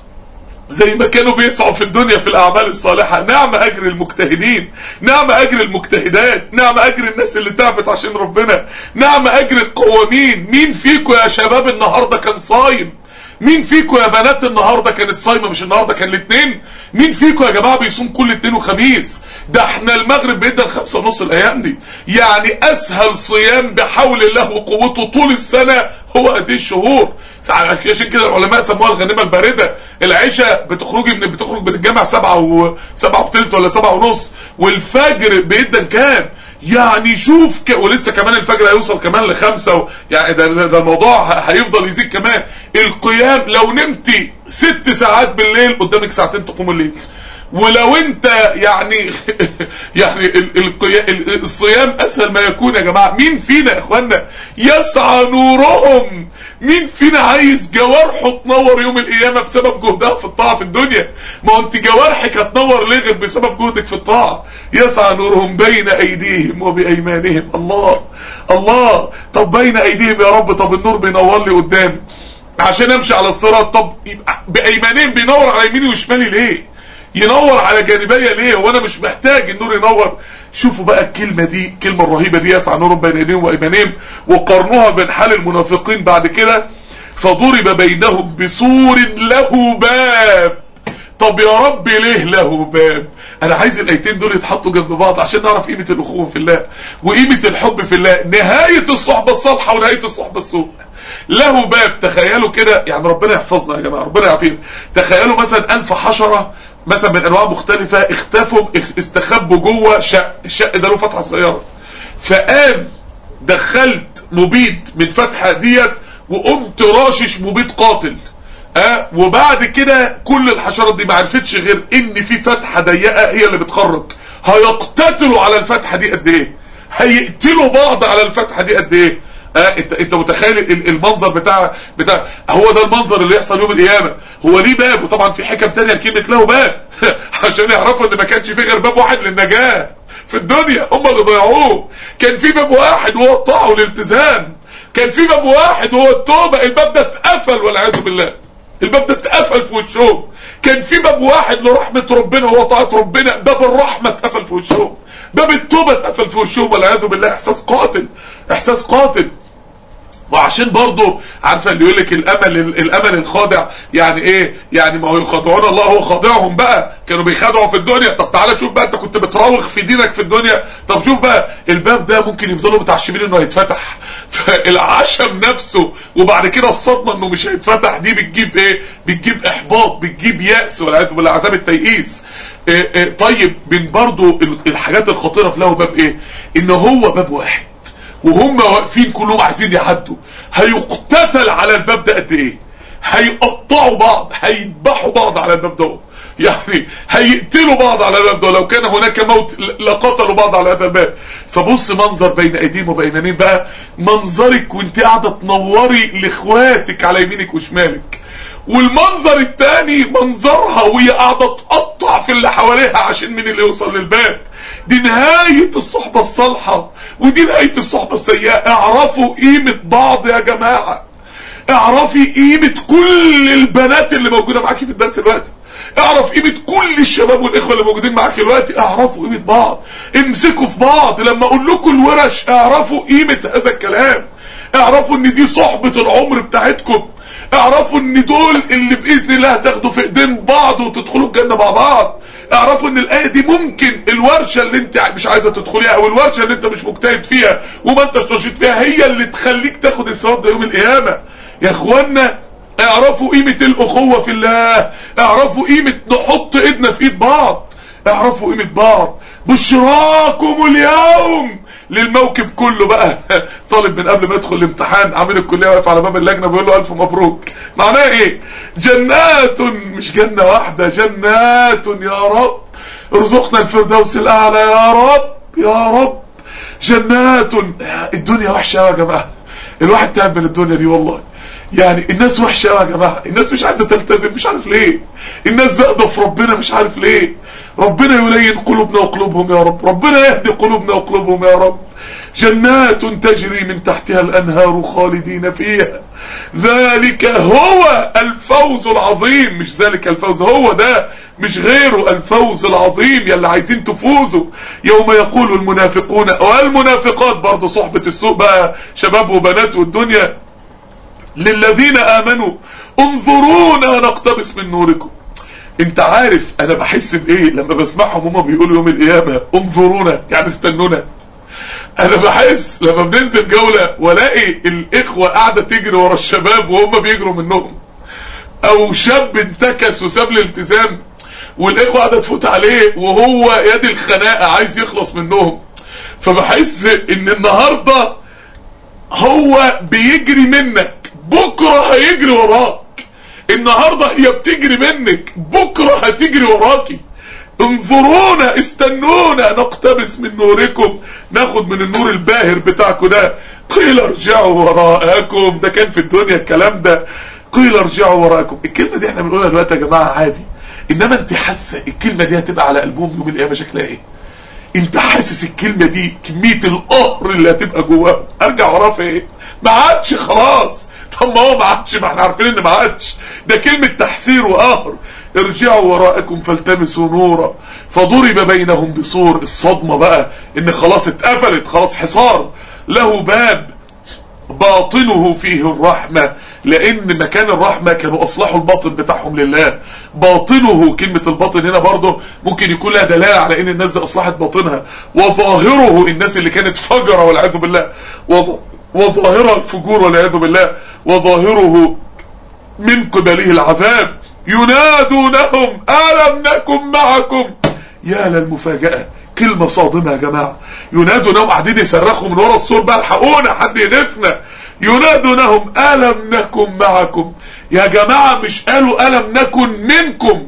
زي ما كانوا بيسعوا في الدنيا في الاعمال الصالحه نعم اجر المجتهدين نعم اجر المجتهدات نعم اجر الناس اللي تعبت عشان ربنا نعم اجر القوامين مين فيكم يا شباب النهارده كان صايم مين فيكم يا بنات النهارده كانت صايمه مش النهارده كان الاثنين مين فيكم يا جماعه بيصوم كل اثنين وخميس ده احنا المغرب بيدن خمسة ونص الايام دي يعني اسهل صيام بحول الله وقوته طول السنه هو قد ايه الشهور عشان كده العلماء سموها الغنيمه البارده العشاء بتخرجي من بتخرج من الجامع سبعة و سبعة وثلث ولا سبعة ونص والفجر بيدن كام يعني شوف ك... ولسه كمان الفجر هيوصل كمان لخمسة و... يعني ده, ده, ده الموضوع هيفضل يزيد كمان القيام لو نمتي ست ساعات بالليل قدامك ساعتين تقوم الليل ولو انت يعني يعني القيا... الصيام اسهل ما يكون يا جماعه مين فينا يا اخوانا يسعى نورهم مين فينا عايز جوارحه تنور يوم القيامه بسبب جهدها في الطاعه في الدنيا ما انت جوارحك هتنور ليه غير بسبب جهدك في الطاعه يسعى نورهم بين ايديهم وبايمانهم الله الله طب بين ايديهم يا رب طب النور بينور لي قدامي عشان امشي على الصراط طب بايمانهم بينور على يميني وشمالي ليه ينور على جانبية ليه وانا مش محتاج النور ينور شوفوا بقى الكلمة دي الكلمة الرهيبة دي يسعى نور بين ايديهم وايمانهم وقارنوها بين حال المنافقين بعد كده فضرب بينهم بسور له باب طب يا رب ليه له باب انا عايز الايتين دول يتحطوا جنب بعض عشان نعرف قيمة الاخوة في الله وقيمة الحب في الله نهاية الصحبة الصالحة ونهاية الصحبة السوء له باب تخيلوا كده يعني ربنا يحفظنا يا جماعة ربنا يعافينا تخيلوا مثلا ألف حشرة مثلا من انواع مختلفة اختفوا استخبوا جوه شق الشق ده له فتحة صغيرة فقام دخلت مبيد من فتحة ديت وقمت راشش مبيد قاتل اه وبعد كده كل الحشرات دي ما عرفتش غير ان في فتحة ضيقة هي اللي بتخرج هيقتتلوا على الفتحة دي قد ايه هيقتلوا بعض على الفتحة دي قد ايه اه انت انت متخيل المنظر بتاع بتاع هو ده المنظر اللي يحصل يوم القيامه هو ليه باب وطبعا في حكم تانية لكلمه له باب عشان يعرفوا ان ما كانش في غير باب واحد للنجاه في الدنيا هم اللي ضيعوه كان في باب واحد وهو الطاعه والالتزام كان في باب واحد وهو التوبه الباب ده اتقفل والعياذ بالله الباب ده اتقفل في وشهم كان في باب واحد لرحمه ربنا وهو طاعه ربنا باب الرحمه اتقفل في وشهم باب التوبه اتقفل في وشهم والعياذ بالله احساس قاتل احساس قاتل وعشان برضه عارفه اللي يقول لك الامل الامل الخاضع يعني ايه يعني ما هو يخادعون الله هو خاضعهم بقى كانوا بيخادعوا في الدنيا طب تعالى شوف بقى انت كنت بتراوغ في دينك في الدنيا طب شوف بقى الباب ده ممكن يفضلوا متعشمين انه هيتفتح فالعشم نفسه وبعد كده الصدمه انه مش هيتفتح دي بتجيب ايه بتجيب احباط بتجيب يأس والعياذ بالله عذاب التيئيس إيه إيه طيب من برضه الحاجات الخطيره في له باب ايه ان هو باب واحد وهم واقفين كلهم عايزين يعدوا هيقتتل على الباب ده قد ايه هيقطعوا بعض هيذبحوا بعض على الباب ده يعني هيقتلوا بعض على الباب ده لو كان هناك موت لقتلوا بعض على هذا الباب فبص منظر بين ايديهم وبينانين بقى منظرك وانت قاعده تنوري لاخواتك على يمينك وشمالك والمنظر التاني منظرها وهي قاعده تقطع في اللي حواليها عشان مين اللي يوصل للباب دي نهاية الصحبة الصالحة ودي نهاية الصحبة السيئة اعرفوا قيمة بعض يا جماعة اعرفي قيمة كل البنات اللي موجودة معاكي في الدرس دلوقتي اعرف قيمة كل الشباب والاخوة اللي موجودين معاك دلوقتي اعرفوا قيمة بعض امسكوا في بعض لما اقول لكم الورش اعرفوا قيمة هذا الكلام اعرفوا ان دي صحبة العمر بتاعتكم اعرفوا ان دول اللي باذن الله هتاخدوا في ايدين بعض وتدخلوا الجنة مع بعض اعرفوا ان الايه دي ممكن الورشه اللي انت مش عايزه تدخليها او الورشه اللي انت مش مجتهد فيها وما انتش نشيط فيها هي اللي تخليك تاخد الثواب ده يوم القيامه يا اخوانا اعرفوا قيمه الاخوه في الله اعرفوا قيمه نحط ايدنا في ايد بعض اعرفوا قيمه بعض بشراكم اليوم للموكب كله بقى طالب من قبل ما يدخل الامتحان عامل الكليه واقف على باب اللجنه بيقول له الف مبروك معناها ايه جنات مش جنه واحده جنات يا رب ارزقنا الفردوس الاعلى يا رب يا رب جنات الدنيا وحشه قوي يا جماعه الواحد تعب من الدنيا دي والله يعني الناس وحشه قوي يا جماعه الناس مش عايزه تلتزم مش عارف ليه الناس زاهده في ربنا مش عارف ليه ربنا يلين قلوبنا وقلوبهم يا رب ربنا يهدي قلوبنا وقلوبهم يا رب جنات تجري من تحتها الأنهار خالدين فيها ذلك هو الفوز العظيم مش ذلك الفوز هو ده مش غيره الفوز العظيم يلي عايزين تفوزوا يوم يقول المنافقون والمنافقات برضه صحبة السوق بقى شباب وبنات والدنيا للذين آمنوا انظرونا نقتبس من نوركم انت عارف انا بحس بايه لما بسمعهم هما بيقولوا يوم القيامة انظرونا يعني استنونا انا بحس لما بننزل جولة والاقي الاخوة قاعدة تجري ورا الشباب وهم بيجروا منهم او شاب انتكس وساب الالتزام والاخوة قاعدة تفوت عليه وهو يد الخناقة عايز يخلص منهم فبحس ان النهاردة هو بيجري منك بكرة هيجري وراك النهاردة هي بتجري منك بكرة هتجري وراكي انظرونا استنونا نقتبس من نوركم ناخد من النور الباهر بتاعكم ده قيل ارجعوا وراءكم ده كان في الدنيا الكلام ده قيل ارجعوا وراءكم الكلمة دي احنا بنقولها دلوقتي يا جماعة عادي انما انت حاسة الكلمة دي هتبقى على قلبهم يوم القيامة شكلها ايه انت حاسس الكلمة دي كمية القهر اللي هتبقى جواهم ارجع وراه في ايه ما عادش خلاص طب ما هو ما عادش ما احنا عارفين ان ما عادش ده كلمة تحسير وقهر ارجعوا وراءكم فالتمسوا نورا فضرب بينهم بسور الصدمة بقى ان خلاص اتقفلت خلاص حصار له باب باطنه فيه الرحمة لان مكان الرحمة كانوا اصلحوا الباطن بتاعهم لله باطنه كلمة الباطن هنا برضه ممكن يكون لها دلالة على ان الناس دي اصلحت باطنها وظاهره الناس اللي كانت فجرة والعياذ بالله وظاهر الفجور والعياذ بالله وظاهره من قبله العذاب ينادونهم ألم نكن معكم يا للمفاجأة كلمة صادمة يا جماعة ينادونهم قاعدين يصرخوا من ورا السور بقى الحقونا حد يدفنا ينادونهم ألم نكن معكم يا جماعة مش قالوا ألم نكن منكم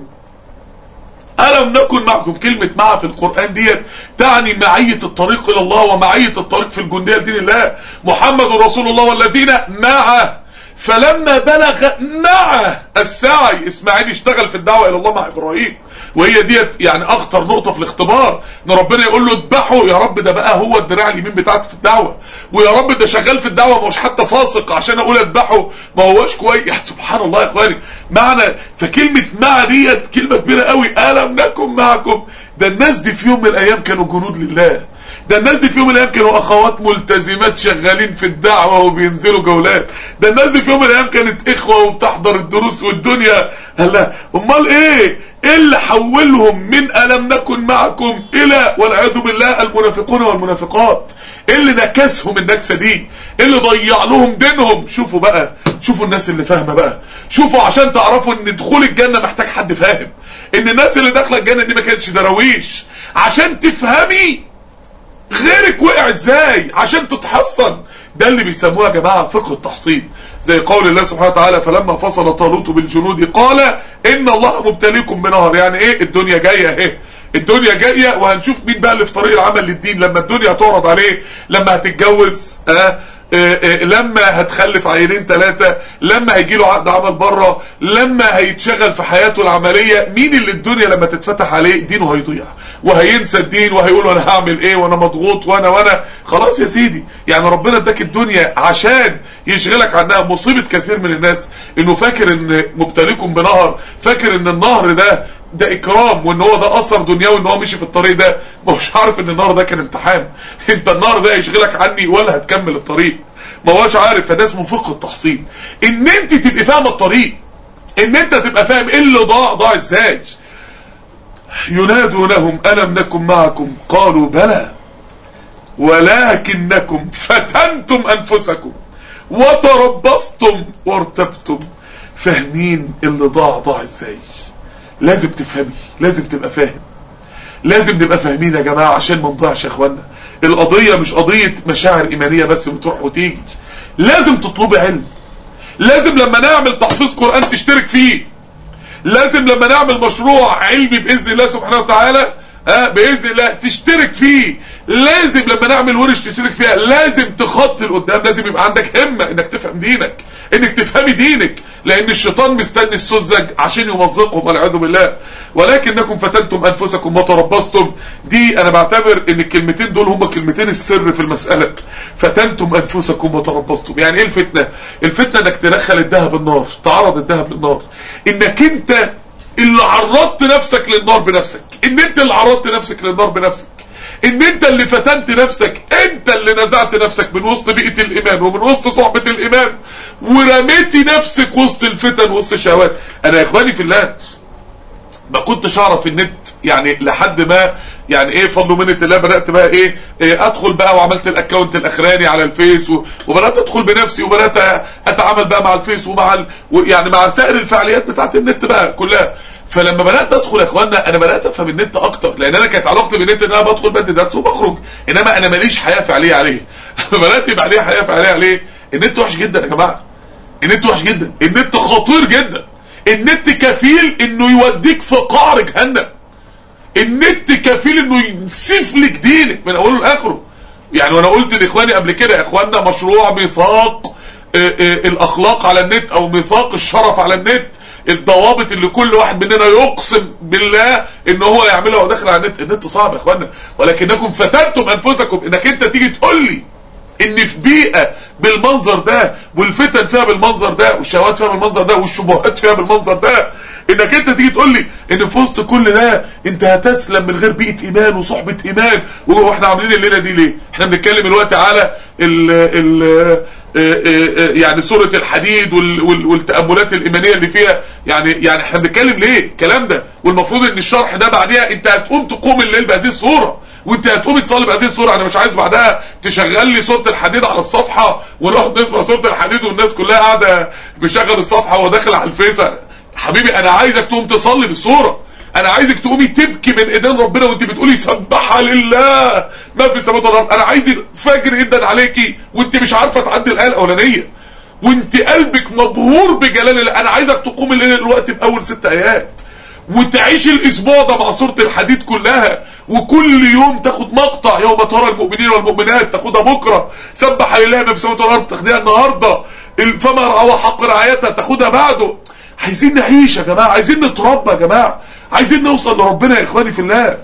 ألم نكن معكم كلمة مع في القرآن ديت تعني معية الطريق إلى الله ومعية الطريق في الجندية لدين الله محمد رسول الله والذين معه فلما بلغ معه السعي اسماعيل اشتغل في الدعوة إلى الله مع إبراهيم وهي ديت يعني اخطر نقطة في الاختبار ان ربنا يقول له اذبحه يا رب ده بقى هو الدراع اليمين بتاعتي في الدعوة ويا رب ده شغال في الدعوة ما هوش حتى فاسق عشان اقول اذبحه ما هوش كويس يعني سبحان الله يا اخواني معنى فكلمة مع ديت كلمة كبيرة قوي الم نكن معكم ده الناس دي في يوم من الايام كانوا جنود لله ده الناس دي في يوم من الايام كانوا اخوات ملتزمات شغالين في الدعوة وبينزلوا جولات ده الناس دي في يوم من الايام كانت اخوة وبتحضر الدروس والدنيا هلا امال ايه ايه اللي حولهم من الم نكن معكم الى والعياذ بالله المنافقون والمنافقات ايه اللي نكسهم النكسة دي ايه اللي ضيع لهم دينهم شوفوا بقى شوفوا الناس اللي فاهمة بقى شوفوا عشان تعرفوا ان دخول الجنة محتاج حد فاهم ان الناس اللي داخله الجنة دي ما كانتش دراويش عشان تفهمي غيرك وقع ازاي عشان تتحصن ده اللي بيسموها يا جماعة فقه التحصين زي قول الله سبحانه وتعالى فلما فصل طالوت بالجنود قال ان الله مبتليكم بنهر يعني ايه الدنيا جاية اهي الدنيا جاية وهنشوف مين بقى اللي في طريق العمل للدين لما الدنيا هتعرض عليه لما هتتجوز اه اه اه لما هتخلف عيلين ثلاثة لما هيجي له عقد عمل بره لما هيتشغل في حياته العملية مين اللي الدنيا لما تتفتح عليه دينه هيضيع وهينسى الدين وهيقول انا هعمل ايه وانا مضغوط وانا وانا خلاص يا سيدي يعني ربنا اداك الدنيا عشان يشغلك عنها مصيبة كثير من الناس انه فاكر ان مبتليكم بنهر فاكر ان النهر ده ده اكرام وان هو ده اثر دنيوي ان هو مشي في الطريق ده ما هوش عارف ان النهر ده كان امتحان انت النهر ده يشغلك عني ولا هتكمل الطريق ما هوش عارف فده اسمه فقه التحصيل ان انت تبقى فاهم الطريق ان انت تبقى فاهم ايه اللي ضاع ضاع ازاي ينادونهم ألم نكن معكم قالوا بلى ولكنكم فتنتم أنفسكم وتربصتم وارتبتم فاهمين اللي ضاع ضاع ازاي لازم تفهمي لازم تبقى فاهم لازم نبقى فاهمين يا جماعة عشان ما نضيعش يا اخوانا القضية مش قضية مشاعر ايمانية بس بتروح وتيجي لازم تطلبي علم لازم لما نعمل تحفيظ قرآن تشترك فيه لازم لما نعمل مشروع علمي بإذن الله سبحانه وتعالى ها باذن الله تشترك فيه لازم لما نعمل ورش تشترك فيها لازم تخطي لقدام لازم يبقى عندك همه انك تفهم دينك انك تفهمي دينك لان الشيطان مستني السذج عشان يمزقهم والعياذ بالله ولكنكم فتنتم انفسكم وتربصتم دي انا بعتبر ان الكلمتين دول هما كلمتين السر في المساله فتنتم انفسكم وتربصتم يعني ايه الفتنه الفتنه انك تدخل الذهب النار تعرض الذهب للنار انك انت اللي عرضت نفسك للنار بنفسك ان انت اللي عرضت نفسك للنار بنفسك ان انت اللي فتنت نفسك انت اللي نزعت نفسك من وسط بيئة الايمان ومن وسط صحبة الايمان ورميتي نفسك وسط الفتن وسط الشهوات انا يا اخواني في الله ما كنتش اعرف النت يعني لحد ما يعني ايه فضل منة الله بدات بقى ايه, إيه ادخل بقى وعملت الاكونت الاخراني على الفيس و- وبدات ادخل بنفسي وبدات اتعامل بقى مع الفيس ومع ال... يعني مع سائر الفعاليات بتاعت النت بقى كلها فلما بدات ادخل يا اخوانا انا بدات افهم النت اكتر لان انا كانت علاقتي بالنت ان انا بدخل بدي درس وبخرج انما انا ماليش حياه فعليه عليه بدات يبقى عليه حياه فعليه عليه النت وحش جدا يا جماعه النت وحش جدا النت خطير جدا النت كفيل انه يوديك في قعر جهنم النت كفيل انه ينسف لك دينك من اوله لاخره يعني وانا قلت لاخواني قبل كده يا اخواننا مشروع ميثاق آه، آه، الاخلاق على النت او ميثاق الشرف على النت الضوابط اللي كل واحد مننا يقسم بالله ان هو يعملها وهو داخل على النت النت صعب يا اخوانا ولكنكم فتنتم انفسكم انك انت تيجي تقول لي ان في بيئة بالمنظر ده والفتن فيها بالمنظر ده والشهوات فيها بالمنظر ده والشبهات فيها بالمنظر ده انك انت تيجي تقول لي ان في وسط كل ده انت هتسلم من غير بيئة ايمان وصحبة ايمان واحنا عاملين الليلة دي ليه احنا بنتكلم الوقت على ال ال يعني سورة الحديد وال وال والتأملات الإيمانية اللي فيها يعني يعني احنا بنتكلم ليه الكلام ده والمفروض ان الشرح ده بعديها انت هتقوم تقوم الليل بهذه الصورة وانت هتقوم تصلي بهذه الصورة انا مش عايز بعدها تشغل لي سورة الحديد على الصفحة ونقعد نسمع سورة الحديد والناس كلها قاعدة بشغل الصفحة وداخل على الفيس حبيبي انا عايزك تقوم تصلي بالصورة انا عايزك تقومي تبكي من ايدين ربنا وانت بتقولي سبح لله ما في السماوات والارض انا عايز فجر جدا عليكي وانت مش عارفه تعدي الايه الاولانيه وانت قلبك مبهور بجلال الله انا عايزك تقوم الليل الوقت باول ست ايات وتعيش الاسبوع ده مع سوره الحديد كلها وكل يوم تاخد مقطع يوم ترى المؤمنين والمؤمنات تاخدها بكره سبح لله ما في السماوات والارض تاخديها النهارده فما رعى حق رعايتها تاخدها بعده عايزين نعيش يا جماعه عايزين نتربى يا جماعه عايزين نوصل لربنا يا اخواني في الله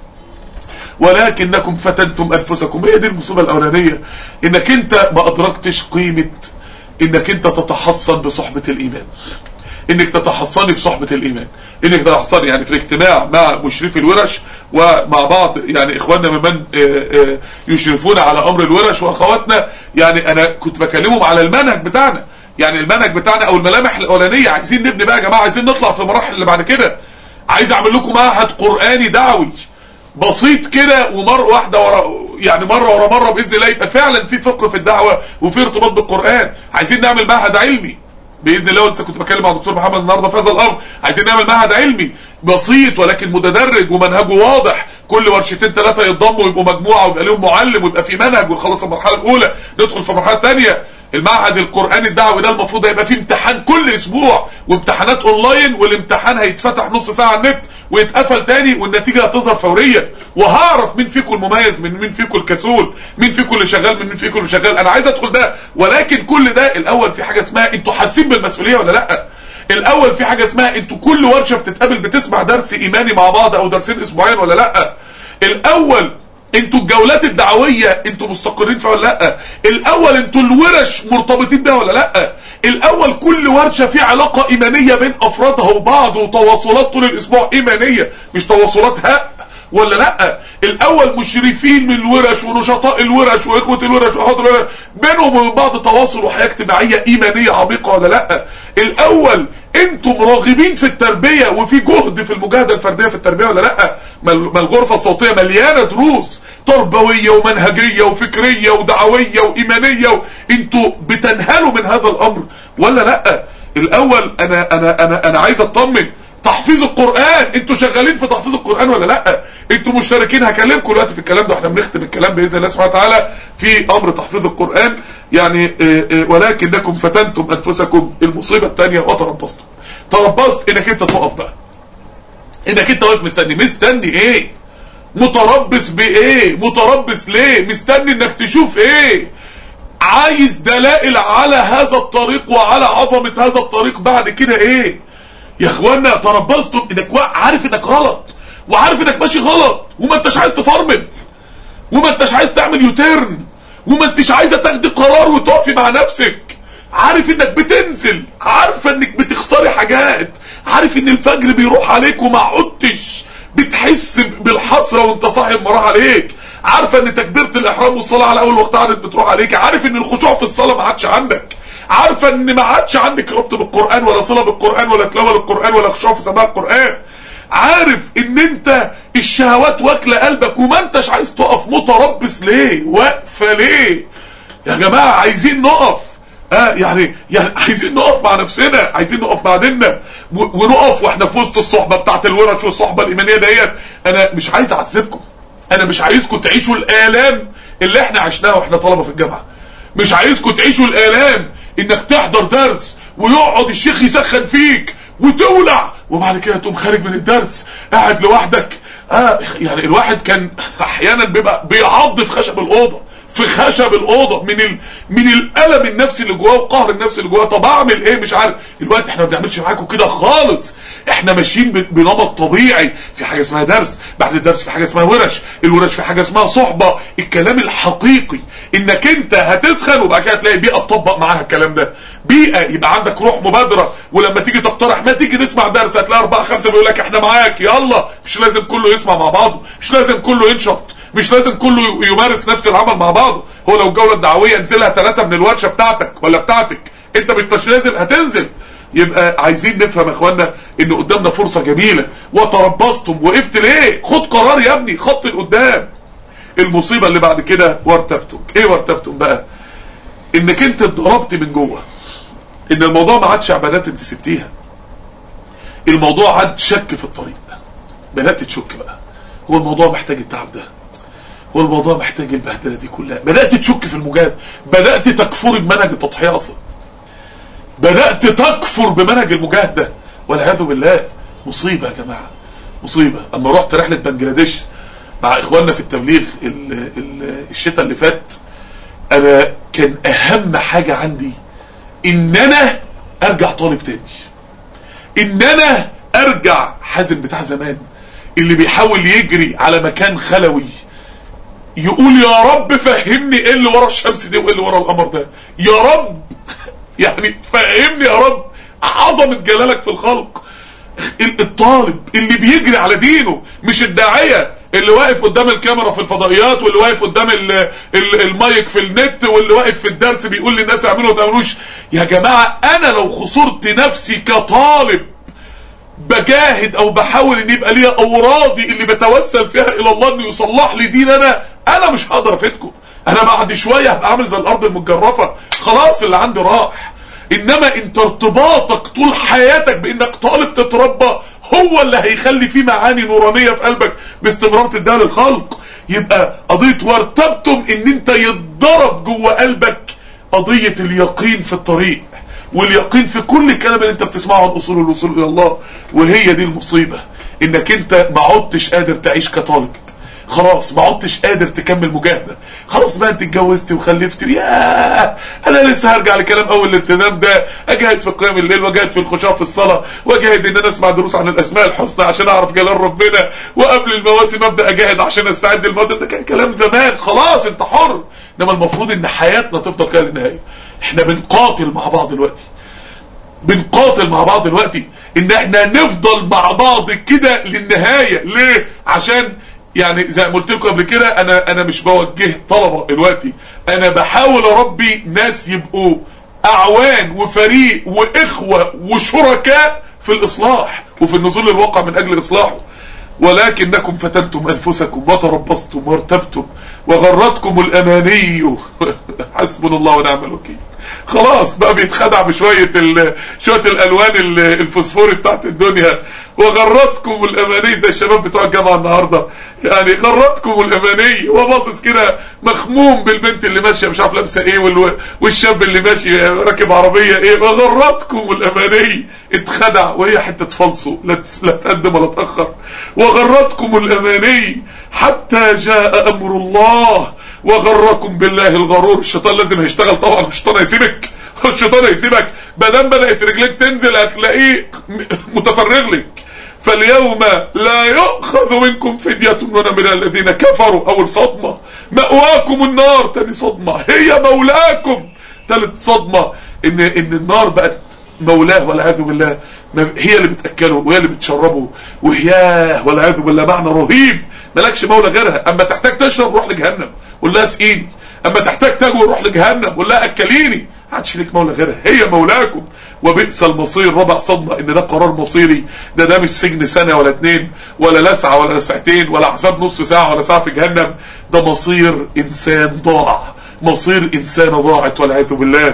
ولكنكم فتنتم انفسكم هي دي المصيبه الاولانيه انك انت ما ادركتش قيمه انك انت تتحصن بصحبه الايمان انك تتحصني بصحبة الايمان انك تتحصني يعني في الاجتماع مع مشرفي الورش ومع بعض يعني اخواننا ممن يشرفون على امر الورش واخواتنا يعني انا كنت بكلمهم على المنهج بتاعنا يعني المنهج بتاعنا او الملامح الاولانيه عايزين نبني بقى يا جماعه عايزين نطلع في المراحل اللي بعد كده عايز اعمل لكم معهد قراني دعوي بسيط كده ومره واحده ورا يعني مره ورا مره باذن الله يبقى فعلا في فقه في الدعوه وفي ارتباط بالقران عايزين نعمل معهد علمي باذن الله لسه كنت بكلم مع الدكتور محمد النهارده في هذا الامر عايزين نعمل معهد علمي بسيط ولكن متدرج ومنهجه واضح كل ورشتين ثلاثه يتضموا ويبقوا مجموعه ويبقى لهم معلم ويبقى في منهج ونخلص المرحله الاولى ندخل في المرحله الثانيه المعهد القرآني الدعوي ده المفروض هيبقى فيه امتحان كل اسبوع وامتحانات اونلاين والامتحان هيتفتح نص ساعة على النت ويتقفل تاني والنتيجة هتظهر فوريا وهعرف مين فيكم المميز من مين فيكم الكسول مين فيكم اللي شغال من مين فيكم اللي شغال انا عايز ادخل ده ولكن كل ده الاول في حاجة اسمها انتوا حاسين بالمسؤولية ولا لا الاول في حاجة اسمها انتوا كل ورشة بتتقابل بتسمع درس ايماني مع بعض او درسين اسبوعين ولا لا الاول انتوا الجولات الدعوية انتوا مستقرين فيها ولا لا الاول انتوا الورش مرتبطين بيها ولا لا الاول كل ورشة في علاقة ايمانية بين افرادها وبعض وتواصلات طول الاسبوع ايمانية مش تواصلات هق ولا لا الاول مشرفين من الورش ونشطاء الورش واخوة الورش واخوات الورش بينهم وبين بعض تواصل وحياة اجتماعية ايمانية عميقة ولا لا الاول انتم راغبين في التربية وفي جهد في المجاهدة الفردية في التربية ولا لا ما الغرفة الصوتية مليانة دروس تربوية ومنهجية وفكرية ودعوية وإيمانية و... انتوا بتنهلوا من هذا الأمر ولا لا الأول أنا, أنا, أنا, أنا عايز أطمن تحفيظ القرآن انتوا شغالين في تحفيظ القرآن ولا لا انتوا مشتركين هكلمكم دلوقتي في الكلام ده واحنا بنختم الكلام بإذن الله سبحانه وتعالى في امر تحفيظ القرآن يعني اه اه ولكنكم فتنتم انفسكم المصيبة الثانية وتربصتم تربصت انك انت تقف بقى انك انت واقف مستني مستني ايه متربص بايه متربص ليه مستني انك تشوف ايه عايز دلائل على هذا الطريق وعلى عظمة هذا الطريق بعد كده ايه يا اخوانا تربصتم انك عارف انك غلط وعارف انك ماشي غلط وما انتش عايز تفرمل وما انتش عايز تعمل يوتيرن وما انتش عايزه تاخدي قرار وتقفي مع نفسك عارف انك بتنزل عارفه انك بتخسري حاجات عارف ان الفجر بيروح عليك وما عدتش بتحس بالحسره وانت صاحي المراه عليك عارفه ان تكبيره الاحرام والصلاه على اول وقت عادت بتروح عليك عارف ان الخشوع في الصلاه ما عادش عندك عارفه ان ما عادش عندك ربط بالقران ولا صله بالقران ولا تلاوه للقران ولا خشوع في سماع القران عارف ان انت الشهوات واكله قلبك وما انتش عايز تقف متربص ليه واقفه ليه يا جماعه عايزين نقف اه يعني يعني عايزين نقف مع نفسنا عايزين نقف مع ديننا ونقف واحنا في وسط الصحبه بتاعت الورش والصحبه الايمانيه ديت انا مش عايز اعذبكم انا مش عايزكم تعيشوا الالام اللي احنا عشناها واحنا طلبه في الجامعه مش عايزكم تعيشوا الالام انك تحضر درس ويقعد الشيخ يسخن فيك وتولع وبعد كده تقوم خارج من الدرس قاعد لوحدك آه يعني الواحد كان احيانا بيبقى بيعض في خشب الاوضه في خشب الاوضه من ال... من الالم النفسي اللي جواه وقهر النفسي اللي جواه طب اعمل ايه مش عارف الوقت احنا ما بنعملش معاكم كده خالص احنا ماشيين بنمط طبيعي في حاجه اسمها درس بعد الدرس في حاجه اسمها ورش الورش في حاجه اسمها صحبه الكلام الحقيقي انك انت هتسخن وبعد كده تلاقي بيئه تطبق معاها الكلام ده بيئه يبقى عندك روح مبادره ولما تيجي تقترح ما تيجي نسمع درس هتلاقي اربعه خمسه بيقول لك احنا معاك يلا مش لازم كله يسمع مع بعضه مش لازم كله ينشط مش لازم كله يمارس نفس العمل مع بعضه هو لو الجوله الدعويه نزلها ثلاثه من الورشه بتاعتك ولا بتاعتك انت مش نازل هتنزل يبقى عايزين نفهم يا اخوانا ان قدامنا فرصه جميله وتربصتم وقفت ليه خد قرار يا ابني خط لقدام المصيبه اللي بعد كده وارتبتم ايه وارتبتم بقى انك انت اتضربت من جوه ان الموضوع ما عادش عبادات انت سبتيها الموضوع عاد شك في الطريق بدات تشك بقى هو الموضوع محتاج التعب ده هو الموضوع محتاج البهدله دي كلها بدات تشك في المجاهده بدات تكفر بمنهج التضحيه اصلا بدات تكفر بمنهج المجاهده والعياذ بالله مصيبه يا جماعه مصيبه اما رحت رحله بنجلاديش مع اخواننا في التبليغ الشتاء اللي فات انا كان اهم حاجه عندي ان انا ارجع طالب تاني ان انا ارجع حازم بتاع زمان اللي بيحاول يجري على مكان خلوي يقول يا رب فهمني ايه اللي ورا الشمس دي وايه اللي ورا القمر ده يا رب يعني فهمني يا رب عظمة جلالك في الخلق الطالب اللي بيجري على دينه مش الداعية اللي واقف قدام الكاميرا في الفضائيات واللي واقف قدام ال ال المايك في النت واللي واقف في الدرس بيقول للناس اعملوا ما تعملوش يا جماعة انا لو خسرت نفسي كطالب بجاهد او بحاول ان يبقى ليا اورادي اللي بتوسل فيها الى الله انه يصلح لي دين انا انا مش هقدر افيدكم انا بعد شوية هبقى عامل زي الارض المتجرفة خلاص اللي عندي راح انما انت ارتباطك طول حياتك بانك طالب تتربى هو اللي هيخلي فيه معاني نورانية في قلبك باستمرار تديها للخلق يبقى قضية وارتبتم ان انت يتضرب جوه قلبك قضية اليقين في الطريق واليقين في كل الكلام اللي انت بتسمعه عن اصول الوصول الى الله وهي دي المصيبة انك انت ما عدتش قادر تعيش كطالب خلاص ما عدتش قادر تكمل مجاهده خلاص بقى انت اتجوزتي وخلفتي يا انا لسه هرجع لكلام اول الالتزام ده اجاهد في قيام الليل واجاهد في الخشوع في الصلاه واجاهد ان انا اسمع دروس عن الاسماء الحسنى عشان اعرف جلال ربنا وقبل المواسم ابدا اجاهد عشان استعد للمواسم ده كان كلام زمان خلاص انت حر انما المفروض ان حياتنا تفضل كده للنهايه احنا بنقاتل مع بعض دلوقتي بنقاتل مع بعض دلوقتي ان احنا نفضل مع بعض كده للنهايه ليه عشان يعني زي ما قلت لكم قبل كده انا انا مش بوجه طلبه دلوقتي انا بحاول اربي ناس يبقوا اعوان وفريق واخوة وشركاء في الاصلاح وفي النزول للواقع من اجل اصلاحه ولكنكم فتنتم انفسكم وتربصتم وارتبتم وغرتكم الاماني حسبنا الله ونعم الوكيل خلاص بقى بيتخدع بشوية ال... شوية الالوان ال- الفوسفوري بتاعت الدنيا وغرتكم الاماني زي الشباب بتوع الجامعة النهاردة يعني غرتكم الاماني وباصص كده مخموم بالبنت اللي ماشية مش عارف لابسة ايه وال... والشاب اللي ماشي راكب عربية ايه وغرتكم الاماني اتخدع وهي حتة فلسو لا تس- لا تقدم ولا تأخر وغرتكم الاماني حتى جاء امر الله وغركم بالله الغرور الشيطان لازم هيشتغل طبعا الشيطان هيسيبك الشيطان هيسيبك بدل بدأت رجليك تنزل هتلاقيه م- متفرغ لك فاليوم لا يؤخذ منكم فدية ولا من الذين كفروا اول صدمة مأواكم النار تاني صدمة هي مولاكم تالت صدمة ان ان النار بقت مولاه والعياذ بالله ما- هي اللي بتاكله وهي اللي بتشربه وهياه والعياذ بالله معنى رهيب مالكش مولى غيرها اما تحتاج تشرب روح لجهنم قول لها اسقيني اما تحتاج تاكل روح لجهنم قول لها اكليني ما عادش ليك مولى غيرها هي مولاكم وبئس المصير ربع صدمة ان ده قرار مصيري ده ده مش سجن سنة ولا اتنين ولا لسعة ولا لسعتين ولا عذاب نص ساعة ولا ساعة في جهنم ده مصير انسان ضاع مصير انسانة ضاعت والعياذ بالله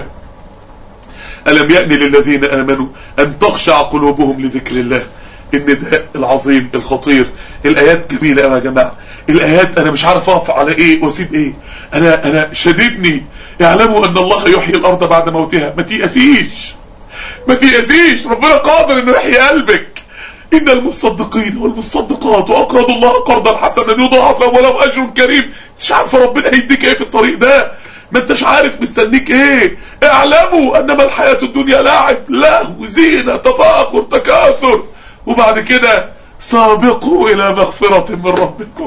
ألم يأن للذين آمنوا أن تخشع قلوبهم لذكر الله النداء العظيم الخطير الآيات جميلة أوي يا جماعة الآيات أنا مش عارف أقف على إيه وأسيب إيه أنا أنا شددني يعلموا أن الله يحيي الأرض بعد موتها ما تيأسيش ما تيأسيش ربنا قادر إنه يحيي قلبك إن المصدقين والمصدقات وأقرضوا الله قرضا حسنا يضاعف لهم ولو أجر كريم مش عارف ربنا هيديك إيه في الطريق ده ما انتش عارف مستنيك ايه اعلموا انما الحياة الدنيا لاعب لهو زينة تفاخر تكاثر وبعد كده سابقوا الى مغفرة من ربكم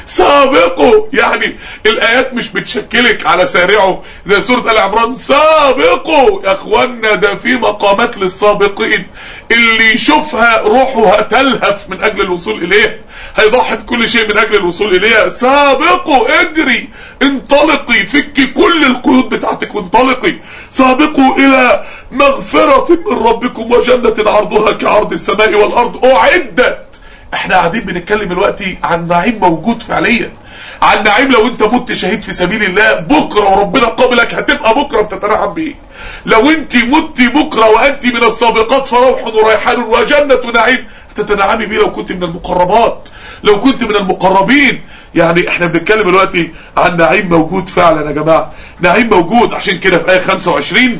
سابقوا يعني الايات مش بتشكلك على سارعوا زي سورة ال عمران سابقوا يا اخوانا ده في مقامات للسابقين اللي يشوفها روحه هتلهف من اجل الوصول اليها هيضحي بكل شيء من اجل الوصول اليها سابقوا اجري انطلقي فكي كل القيود بتاعتك وانطلقي سابقوا الى مغفرة من ربكم وجنة عرضها كعرض السماء والارض اعدت احنا قاعدين بنتكلم دلوقتي عن نعيم موجود فعليا عن نعيم لو انت مت شهيد في سبيل الله بكرة وربنا قابلك هتبقى بكرة بتتنعم بيه لو انت مت بكرة وانت من السابقات فروح وريحان وجنة نعيم هتتنعمي بيه لو كنت من المقربات لو كنت من المقربين يعني احنا بنتكلم دلوقتي عن نعيم موجود فعلا يا جماعة نعيم موجود عشان كده في آية 25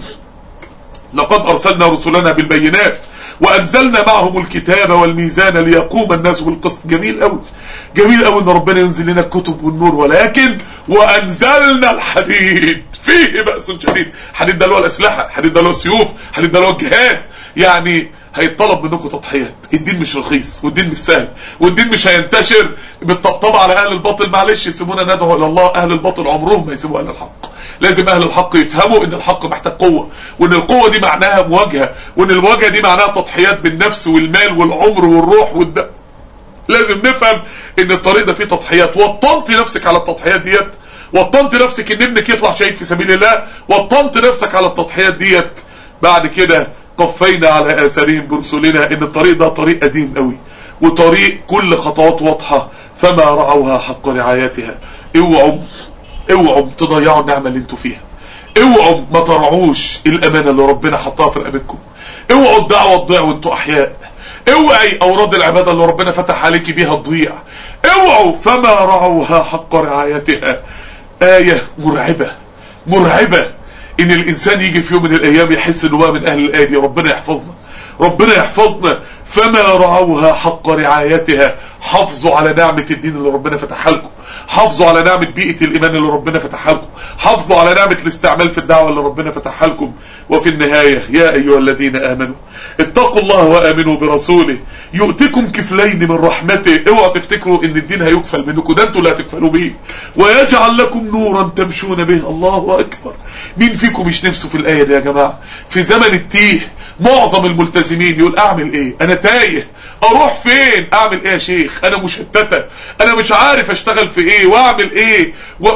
لقد أرسلنا رسلنا بالبينات وأنزلنا معهم الكتاب والميزان ليقوم الناس بالقسط جميل قوي جميل قوي ان ربنا ينزل لنا الكتب والنور ولكن وأنزلنا الحديد فيه بأس شديد حديد ده اللي هو الأسلحة حديد ده اللي هو السيوف حديد ده اللي هو الجهاد يعني هيطلب منكم تضحيات الدين مش رخيص والدين مش سهل والدين مش هينتشر بالطبطبة على أهل الباطل معلش يسيبونا ندعو إلى الله أهل الباطل عمرهم ما يسيبوا أهل الحق لازم أهل الحق يفهموا إن الحق محتاج قوة وإن القوة دي معناها مواجهة وإن المواجهة دي معناها تضحيات بالنفس والمال والعمر والروح والدم لازم نفهم ان الطريق ده فيه تضحيات وطنت نفسك على التضحيات ديت وطنت نفسك ان ابنك يطلع شهيد في سبيل الله وطنت نفسك على التضحيات ديت بعد كده قفينا على اثارهم برسلنا ان الطريق ده طريق قديم قوي وطريق كل خطوات واضحة فما رعوها حق رعايتها اوعوا اوعوا تضيعوا النعمة اللي انتوا فيها اوعوا ما ترعوش الامانة اللي ربنا حطها في رقبتكم اوعوا الدعوة تضيع وانتوا احياء اوعي اوراد العبادة اللي ربنا فتح عليك بيها تضيع اوعوا فما رعوها حق رعايتها آية مرعبة مرعبة ان الانسان يجي في يوم من الايام يحس انه بقى من اهل الايه دي ربنا يحفظنا ربنا يحفظنا فما رعوها حق رعايتها حافظوا على نعمة الدين اللي ربنا فتحها لكم حافظوا على نعمة بيئة الإيمان اللي ربنا فتحها لكم حافظوا على نعمة الاستعمال في الدعوة اللي ربنا فتحها لكم وفي النهاية يا أيها الذين آمنوا اتقوا الله وآمنوا برسوله يؤتكم كفلين من رحمته اوعوا تفتكروا ان الدين هيكفل منكم ده انتوا لا تكفلوا بيه ويجعل لكم نورا تمشون به الله أكبر مين فيكم مش نفسه في الآية دي يا جماعة في زمن التيه معظم الملتزمين يقول اعمل ايه انا تايه اروح فين اعمل ايه يا شيخ انا مشتتة انا مش عارف اشتغل في ايه واعمل ايه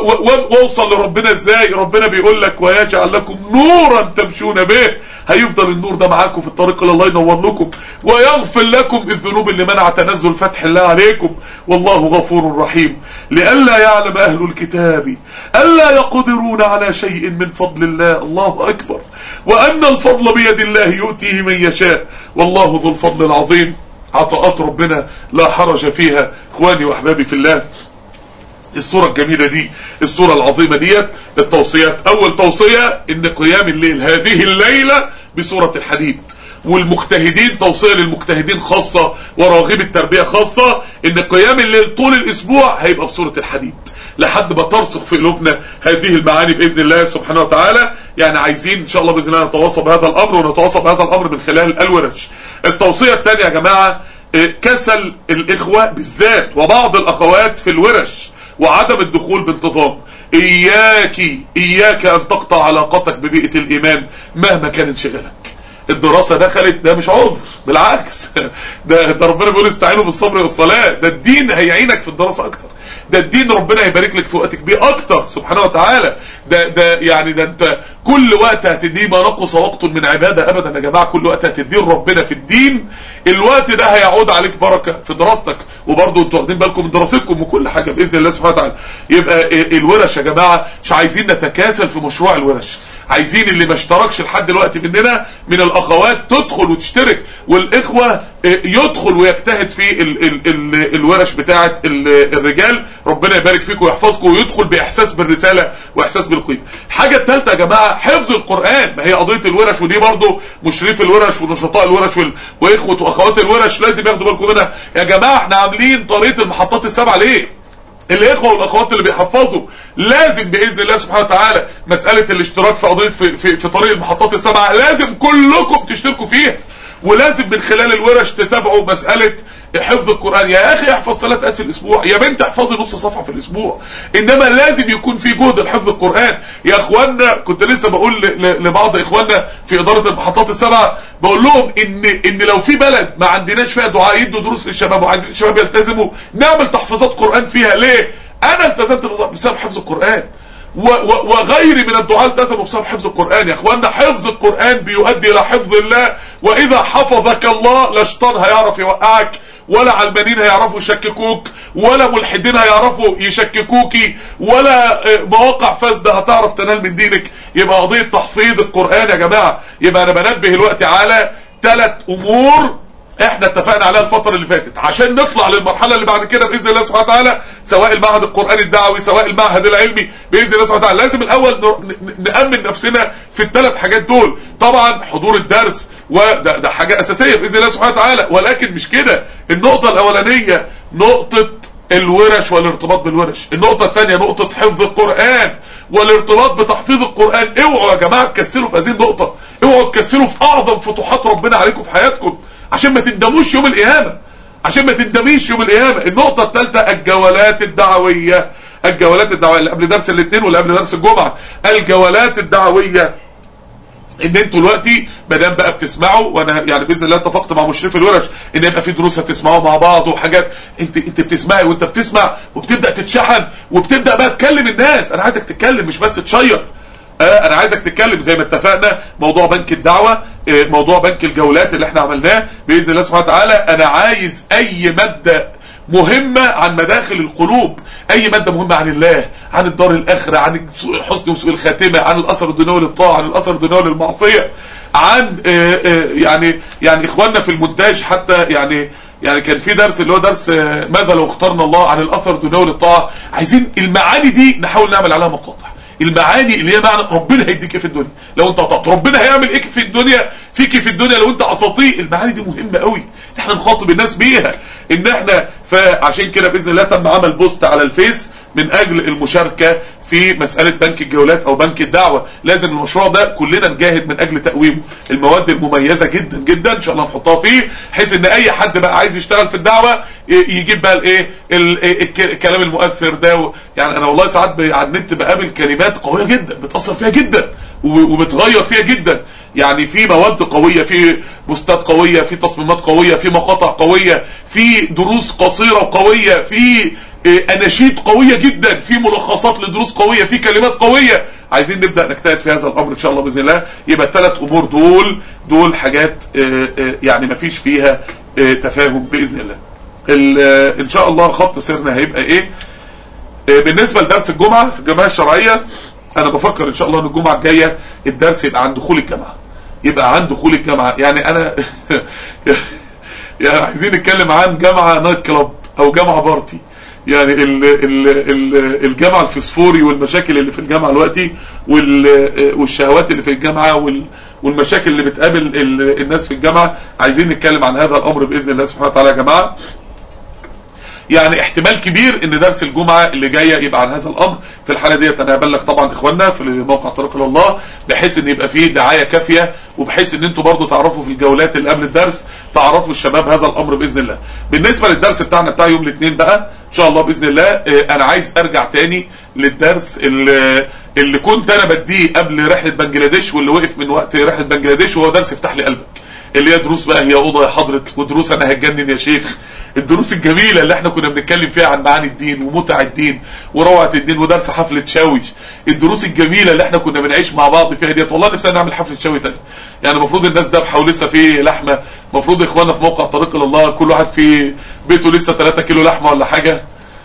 واوصل لربنا ازاي ربنا بيقول لك ويجعل لكم نورا تمشون به هيفضل النور ده معاكم في الطريق اللي الله ينور لكم ويغفر لكم الذنوب اللي منع تنزل فتح الله عليكم والله غفور رحيم لئلا يعلم اهل الكتاب الا يقدرون على شيء من فضل الله الله اكبر وان الفضل بيد الله يؤتيه من يشاء والله ذو الفضل العظيم عطاءات ربنا لا حرج فيها اخواني واحبابي في الله الصورة الجميلة دي الصورة العظيمة ديت التوصيات اول توصية ان قيام الليل هذه الليلة بصورة الحديد والمجتهدين توصية للمجتهدين خاصة وراغب التربية خاصة ان قيام الليل طول الاسبوع هيبقى بصورة الحديد لحد ما ترسخ في قلوبنا هذه المعاني باذن الله سبحانه وتعالى يعني عايزين ان شاء الله باذن الله نتواصى بهذا الامر ونتواصى بهذا الامر من خلال الورش التوصيه الثانيه يا جماعه كسل الاخوه بالذات وبعض الاخوات في الورش وعدم الدخول بانتظام اياك اياك ان تقطع علاقتك ببيئه الايمان مهما كان انشغالك الدراسة دخلت ده مش عذر بالعكس ده, ده ربنا بيقول استعينوا بالصبر والصلاة ده الدين هيعينك في الدراسة اكتر ده الدين ربنا هيبارك لك في وقت كبير اكتر سبحانه وتعالى ده ده يعني ده انت كل وقت هتديه ما نقص وقت من عبادة ابدا يا جماعة كل وقت هتديه ربنا في الدين الوقت ده هيعود عليك بركة في دراستك وبرضه انتوا واخدين بالكم من دراستكم وكل حاجة باذن الله سبحانه وتعالى يبقى الورش يا جماعة مش عايزين نتكاسل في مشروع الورش عايزين اللي ما اشتركش لحد دلوقتي مننا من الاخوات تدخل وتشترك والاخوة يدخل ويجتهد في ال ال ال الورش بتاعة الرجال ربنا يبارك فيكم ويحفظكم ويدخل باحساس بالرسالة واحساس بالقيمة الحاجة الثالثة يا جماعة حفظ القرآن ما هي قضية الورش ودي برضو مشرف الورش ونشطاء الورش واخوة واخوات الورش لازم ياخدوا بالكم منها يا جماعة احنا عاملين طريقة المحطات السبعة ليه الاخوه والاخوات اللي بيحفظوا لازم باذن الله سبحانه وتعالى مساله الاشتراك في قضيه في, في, في طريق المحطات السبعه لازم كلكم تشتركوا فيها ولازم من خلال الورش تتابعوا مساله حفظ القرآن يا اخي احفظ ثلاث ايات في الاسبوع يا بنت احفظي نص صفحة في الاسبوع انما لازم يكون في جهد لحفظ القرآن يا اخوانا كنت لسه بقول لبعض اخواننا في ادارة المحطات السبعة بقول لهم ان ان لو في بلد ما عندناش فيها دعاء يدوا دروس للشباب وعايزين الشباب يلتزموا نعمل تحفيظات قرآن فيها ليه انا التزمت بسبب حفظ القرآن وغيري من الدعاء التزموا بسبب حفظ القرآن يا اخوانا حفظ القرآن بيؤدي الى حفظ الله واذا حفظك الله لا شيطان هيعرف يوقعك ولا علمانيين هيعرفوا يشككوك ولا ملحدين هيعرفوا يشككوكي ولا مواقع فاسدة هتعرف تنال من دينك يبقى قضية تحفيظ القرآن يا جماعة يبقى انا بنبه الوقت على ثلاث امور احنا اتفقنا عليها الفترة اللي فاتت عشان نطلع للمرحلة اللي بعد كده بإذن الله سبحانه وتعالى سواء المعهد القرآني الدعوي سواء المعهد العلمي بإذن الله سبحانه وتعالى لازم الأول نأمن نفسنا في الثلاث حاجات دول طبعا حضور الدرس وده ده حاجة أساسية بإذن الله سبحانه وتعالى ولكن مش كده النقطة الأولانية نقطة الورش والارتباط بالورش النقطة الثانية نقطة حفظ القرآن والارتباط بتحفيظ القرآن اوعوا يا جماعة تكسلوا في هذه النقطة اوعوا تكسلوا في أعظم فتوحات ربنا عليكم في حياتكم عشان ما تندموش يوم القيامة عشان ما تندميش يوم القيامة النقطة الثالثة الجولات الدعوية الجولات الدعوية اللي قبل درس الاثنين واللي قبل درس الجمعة الجولات الدعوية ان انتوا دلوقتي ما دام بقى بتسمعوا وانا يعني باذن الله اتفقت مع مشرف الورش ان يبقى في دروس هتسمعوا مع بعض وحاجات انت انت بتسمعي وانت بتسمع وبتبدا تتشحن وبتبدا بقى تكلم الناس انا عايزك تتكلم مش بس تشير آه انا عايزك تتكلم زي ما اتفقنا موضوع بنك الدعوة آه موضوع بنك الجولات اللي احنا عملناه باذن الله سبحانه وتعالى انا عايز اي ماده مهمة عن مداخل القلوب اي مادة مهمة عن الله عن الدار الاخرة عن حسن وسوء الخاتمة عن الاثر الدنيوي للطاعة عن الاثر الدنيوي للمعصية عن آآ آآ يعني يعني اخواننا في المونتاج حتى يعني يعني كان في درس اللي هو درس ماذا لو اخترنا الله عن الاثر الدنيوي للطاعة عايزين المعاني دي نحاول نعمل عليها مقاطع المعاني اللي هي معنى ربنا هيديك ايه في الدنيا لو انت قطعت ربنا هيعمل ايه في الدنيا فيك في الدنيا لو انت عصيتيه المعاني دي مهمه قوي احنا نخاطب الناس بيها ان احنا فعشان كده باذن الله تم عمل بوست على الفيس من اجل المشاركه في مسألة بنك الجولات او بنك الدعوة لازم المشروع ده كلنا نجاهد من اجل تقويمه المواد المميزة جدا جدا ان شاء الله نحطها فيه بحيث ان اي حد بقى عايز يشتغل في الدعوة يجيب بقى الايه الكلام المؤثر ده يعني انا والله ساعات على النت بقابل كلمات قوية جدا بتأثر فيها جدا وبتغير فيها جدا يعني في مواد قوية في بوستات قوية في تصميمات قوية في مقاطع قوية في دروس قصيرة وقوية في اناشيد قوية جدا في ملخصات لدروس قوية في كلمات قوية عايزين نبدأ نجتهد في هذا الامر ان شاء الله باذن الله يبقى الثلاث امور دول دول حاجات يعني ما فيش فيها تفاهم باذن الله ان شاء الله خط سيرنا هيبقى ايه بالنسبة لدرس الجمعة في الجمعية الشرعية انا بفكر ان شاء الله ان الجمعة الجاية الدرس يبقى عن دخول الجامعة يبقى عن دخول الجامعة يعني انا يعني عايزين نتكلم عن جامعة نايت كلاب او جامعة بارتي يعني ال ال ال الجامعة الفسفوري والمشاكل اللي في الجامعة دلوقتي والشهوات اللي في الجامعة والمشاكل اللي بتقابل الناس في الجامعة عايزين نتكلم عن هذا الامر باذن الله سبحانه وتعالى يا جماعة يعني احتمال كبير ان درس الجمعة اللي جاية يبقى عن هذا الامر في الحالة ديت انا هبلغ طبعا اخواننا في موقع طريق الله بحيث ان يبقى فيه دعاية كافية وبحيث ان انتوا برضو تعرفوا في الجولات اللي قبل الدرس تعرفوا الشباب هذا الامر باذن الله بالنسبة للدرس بتاعنا بتاع يوم الاثنين بقى ان شاء الله باذن الله انا عايز ارجع تاني للدرس اللي, اللي كنت انا بديه قبل رحلة بنجلاديش واللي وقف من وقت رحلة بنجلاديش وهو درس افتح لي قلبك اللي هي دروس بقى هي اوضه يا حضره ودروس انا هتجنن يا شيخ الدروس الجميلة اللي احنا كنا بنتكلم فيها عن معاني الدين ومتع الدين وروعة الدين ودرس حفلة شاوي الدروس الجميلة اللي احنا كنا بنعيش مع بعض فيها ديت والله نفسنا نعمل حفلة شاوي تاني يعني المفروض الناس ذبحه ولسه في لحمة المفروض اخواننا في موقع طريق الله كل واحد في بيته لسه 3 كيلو لحمة ولا حاجة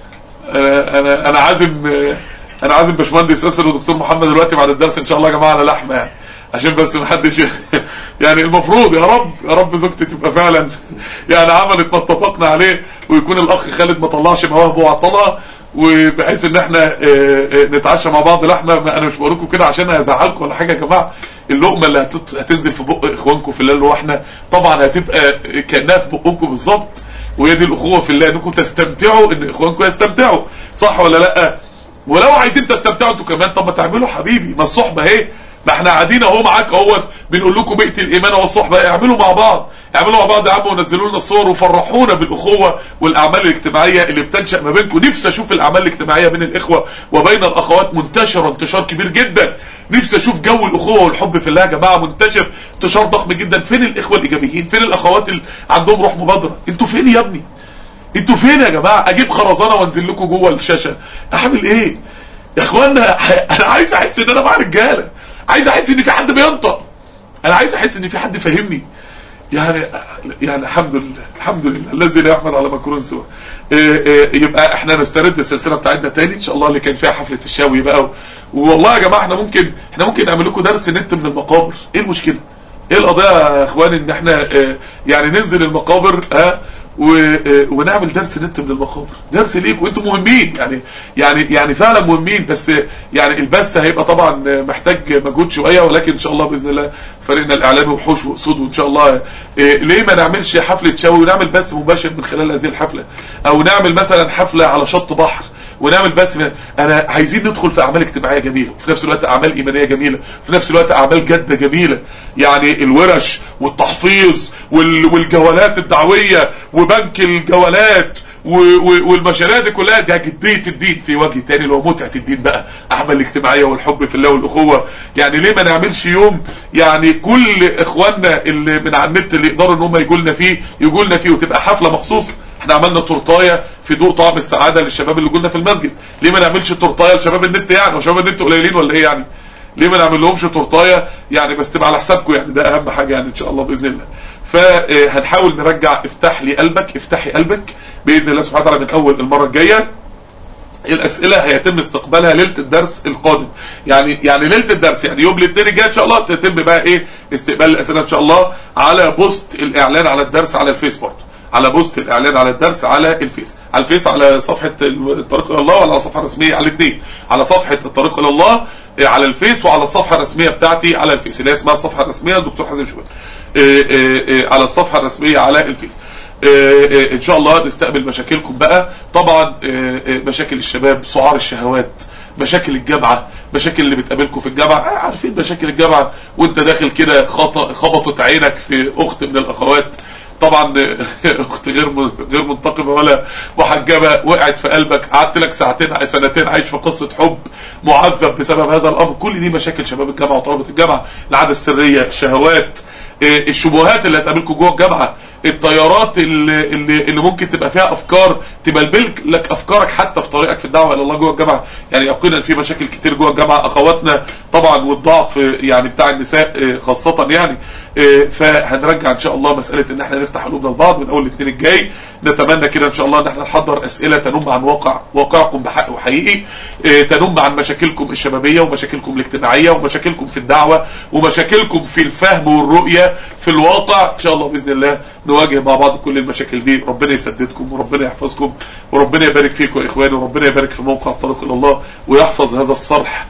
انا انا, أنا عازم انا عازم باشمهندس ياسر ودكتور محمد دلوقتي بعد الدرس ان شاء الله يا جماعه على لحمه يعني عشان بس ما حدش يعني المفروض يا رب يا رب زوجتي تبقى فعلا يعني عملت ما اتفقنا عليه ويكون الاخ خالد ما طلعش مواهبه وعطلها وبحيث ان احنا نتعشى مع بعض لحمه انا مش بقول لكم كده عشان ازعلكم ولا حاجه يا جماعه اللقمه اللي هتنزل في بق اخوانكم في الله اللي هو احنا طبعا هتبقى كانها في بقكم بالظبط وهي دي الاخوه في الله انكم تستمتعوا ان اخوانكم يستمتعوا صح ولا لا ولو عايزين تستمتعوا انتوا كمان طب ما تعملوا حبيبي ما الصحبه اهي ما احنا قاعدين اهو معاك اهوت بنقول لكم بيئه الايمان والصحبه اعملوا مع بعض اعملوا مع بعض يا عم ونزلوا لنا الصور وفرحونا بالاخوه والاعمال الاجتماعيه اللي بتنشا ما بينكم نفسي اشوف الاعمال الاجتماعيه بين الاخوه وبين الاخوات منتشره انتشار كبير جدا نفسي اشوف جو الاخوه والحب في الله يا جماعه منتشر انتشار ضخم جدا فين الاخوه الايجابيين فين الاخوات اللي عندهم روح مبادره انتوا فين يا ابني انتوا فين يا جماعه اجيب خرزانه وانزل لكم جوه الشاشه اعمل ايه يا اخوانا انا عايز احس ان انا مع رجاله عايز احس ان في حد بينطق انا عايز احس ان في حد فاهمني يعني يعني الحمد لله الحمد لله الذي لا يحمد على مكرون سوى يبقى احنا نسترد السلسله بتاعتنا تاني ان شاء الله اللي كان فيها حفله الشاوي بقى والله يا جماعه احنا ممكن احنا ممكن نعمل لكم درس نت من المقابر ايه المشكله ايه القضيه يا اخواني ان احنا يعني ننزل المقابر ها ونعمل درس نت من المقابر درس ليك وانتم مهمين يعني يعني يعني فعلا مهمين بس يعني البث هيبقى طبعا محتاج مجهود شويه ولكن ان شاء الله باذن الله فريقنا الاعلامي وحوش واسود وان شاء الله ليه ما نعملش حفله شوي ونعمل بث مباشر من خلال هذه الحفله او نعمل مثلا حفله على شط بحر ونعمل بس من انا عايزين ندخل في اعمال اجتماعيه جميله وفي نفس الوقت اعمال ايمانيه جميله وفي نفس الوقت اعمال جاده جميله يعني الورش والتحفيظ وال... والجولات الدعويه وبنك الجولات و... و... والمشاريع دي كلها ده جديه الدين في وجه تاني اللي هو متعه الدين بقى اعمال الاجتماعيه والحب في الله والاخوه يعني ليه ما نعملش يوم يعني كل اخواننا اللي من على النت اللي يقدروا ان هم يجوا لنا فيه يجوا لنا فيه وتبقى حفله مخصوصه احنا عملنا تورتايه في ضوء طعم السعاده للشباب اللي قلنا في المسجد ليه ما نعملش تورتايه لشباب النت يعني وشباب النت قليلين ولا ايه يعني ليه ما نعمل لهمش تورتايه يعني بس تبقى على حسابكم يعني ده اهم حاجه يعني ان شاء الله باذن الله فهنحاول نرجع افتح لي قلبك افتحي قلبك باذن الله سبحانه وتعالى من اول المره الجايه الاسئله هيتم استقبالها ليله الدرس القادم يعني يعني ليله الدرس يعني يوم الاثنين الجاي ان شاء الله تتم بقى ايه استقبال الاسئله ان شاء الله على بوست الاعلان على الدرس على الفيس برضه على بوست الاعلان على الدرس على الفيس على الفيس على صفحه الطريق الى الله ولا على صفحه رسميه على الاثنين على صفحه الطريق الى الله على الفيس وعلى الصفحه الرسميه بتاعتي على الفيس اللي اسمها الصفحه الرسميه الدكتور حازم شويه على الصفحه الرسميه على الفيس ان شاء الله نستقبل مشاكلكم بقى طبعا مشاكل الشباب سعار الشهوات مشاكل الجامعة مشاكل اللي بتقابلكم في الجامعة عارفين مشاكل الجامعة وانت داخل كده خبطت عينك في اخت من الاخوات طبعا اخت غير غير منتقبه ولا محجبه وقعت في قلبك قعدت لك ساعتين سنتين عايش في قصه حب معذب بسبب هذا الامر كل دي مشاكل شباب الجامعه وطلبه الجامعه العاده السريه الشهوات الشبهات اللي هتقابلكم جوه الجامعه الطيارات اللي, اللي, اللي ممكن تبقى فيها افكار تبلبل لك افكارك حتى في طريقك في الدعوه الى الله جوه الجامعه يعني يقينا في مشاكل كتير جوه الجامعه اخواتنا طبعا والضعف يعني بتاع النساء خاصه يعني فهنرجع ان شاء الله مساله ان احنا نفتح قلوبنا لبعض من اول الاثنين الجاي نتمنى كده ان شاء الله ان احنا نحضر اسئله تنم عن واقع واقعكم بحق وحقيقي تنم عن مشاكلكم الشبابيه ومشاكلكم الاجتماعيه ومشاكلكم في الدعوه ومشاكلكم في الفهم والرؤيه في الواقع ان شاء الله باذن الله نواجه مع بعض كل المشاكل دي ربنا يسددكم وربنا يحفظكم وربنا يبارك فيكم يا اخواني وربنا يبارك في موقع الطريق الى الله ويحفظ هذا الصرح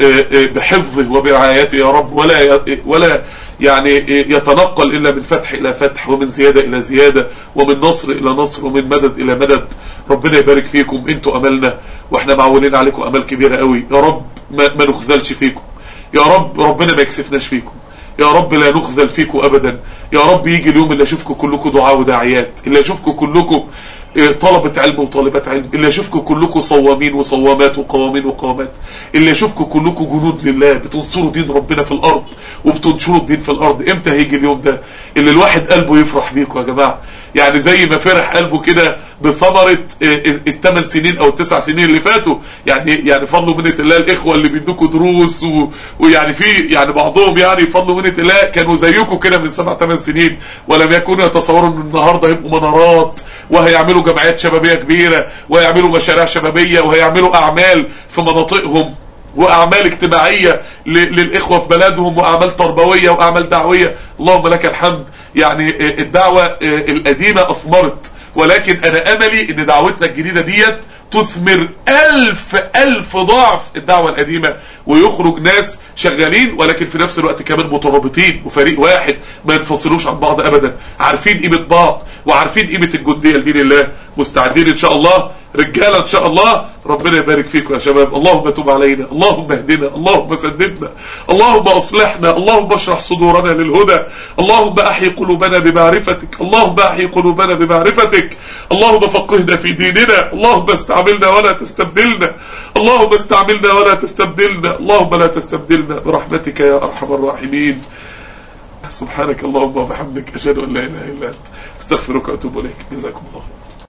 بحفظه وبرعايته يا رب ولا ولا يعني يتنقل الا من فتح الى فتح ومن زياده الى زياده ومن نصر الى نصر ومن مدد الى مدد ربنا يبارك فيكم انتوا املنا واحنا معولين عليكم امال كبيره قوي يا رب ما, ما نخذلش فيكم يا رب ربنا ما يكسفناش فيكم يا رب لا نخذل فيكم ابدا يا رب يجي اليوم اللي اشوفكم كلكم دعاء وداعيات اللي اشوفكم كلكم طلبة علم وطالبات علم اللي اشوفكم كلكم صوامين وصوامات وقوامين وقوامات اللي اشوفكم كلكم جنود لله بتنصروا دين ربنا في الارض وبتنشروا الدين في الارض امتى هيجي اليوم ده اللي الواحد قلبه يفرح بيكم يا جماعه يعني زي ما فرح قلبه كده بثمرة الثمان سنين او التسع سنين اللي فاتوا يعني يعني فضل منة الله الاخوة اللي بيدوكوا دروس و... ويعني في يعني بعضهم يعني فضل منة الله كانوا زيكم كده من سبع ثمان سنين ولم يكونوا يتصوروا ان النهارده يبقوا منارات وهيعملوا جمعيات شبابية كبيرة وهيعملوا مشاريع شبابية وهيعملوا اعمال في مناطقهم واعمال اجتماعية للاخوة في بلدهم واعمال تربوية واعمال دعوية اللهم لك الحمد يعني الدعوة القديمة اثمرت ولكن انا املي ان دعوتنا الجديدة ديت تثمر الف الف ضعف الدعوة القديمة ويخرج ناس شغالين ولكن في نفس الوقت كمان مترابطين وفريق واحد ما ينفصلوش عن بعض ابدا عارفين قيمة بعض وعارفين قيمة الجندية لدين الله مستعدين ان شاء الله رجاله ان شاء الله ربنا يبارك فيكم يا شباب اللهم تب علينا اللهم اهدنا اللهم سددنا اللهم اصلحنا اللهم اشرح صدورنا للهدى اللهم احي قلوبنا بمعرفتك اللهم احي قلوبنا بمعرفتك اللهم فقهنا في ديننا اللهم استعملنا ولا تستبدلنا اللهم استعملنا ولا تستبدلنا اللهم لا تستبدلنا برحمتك يا ارحم الراحمين سبحانك اللهم وبحمدك اشهد ان لا اله الا انت استغفرك واتوب اليك جزاكم الله خير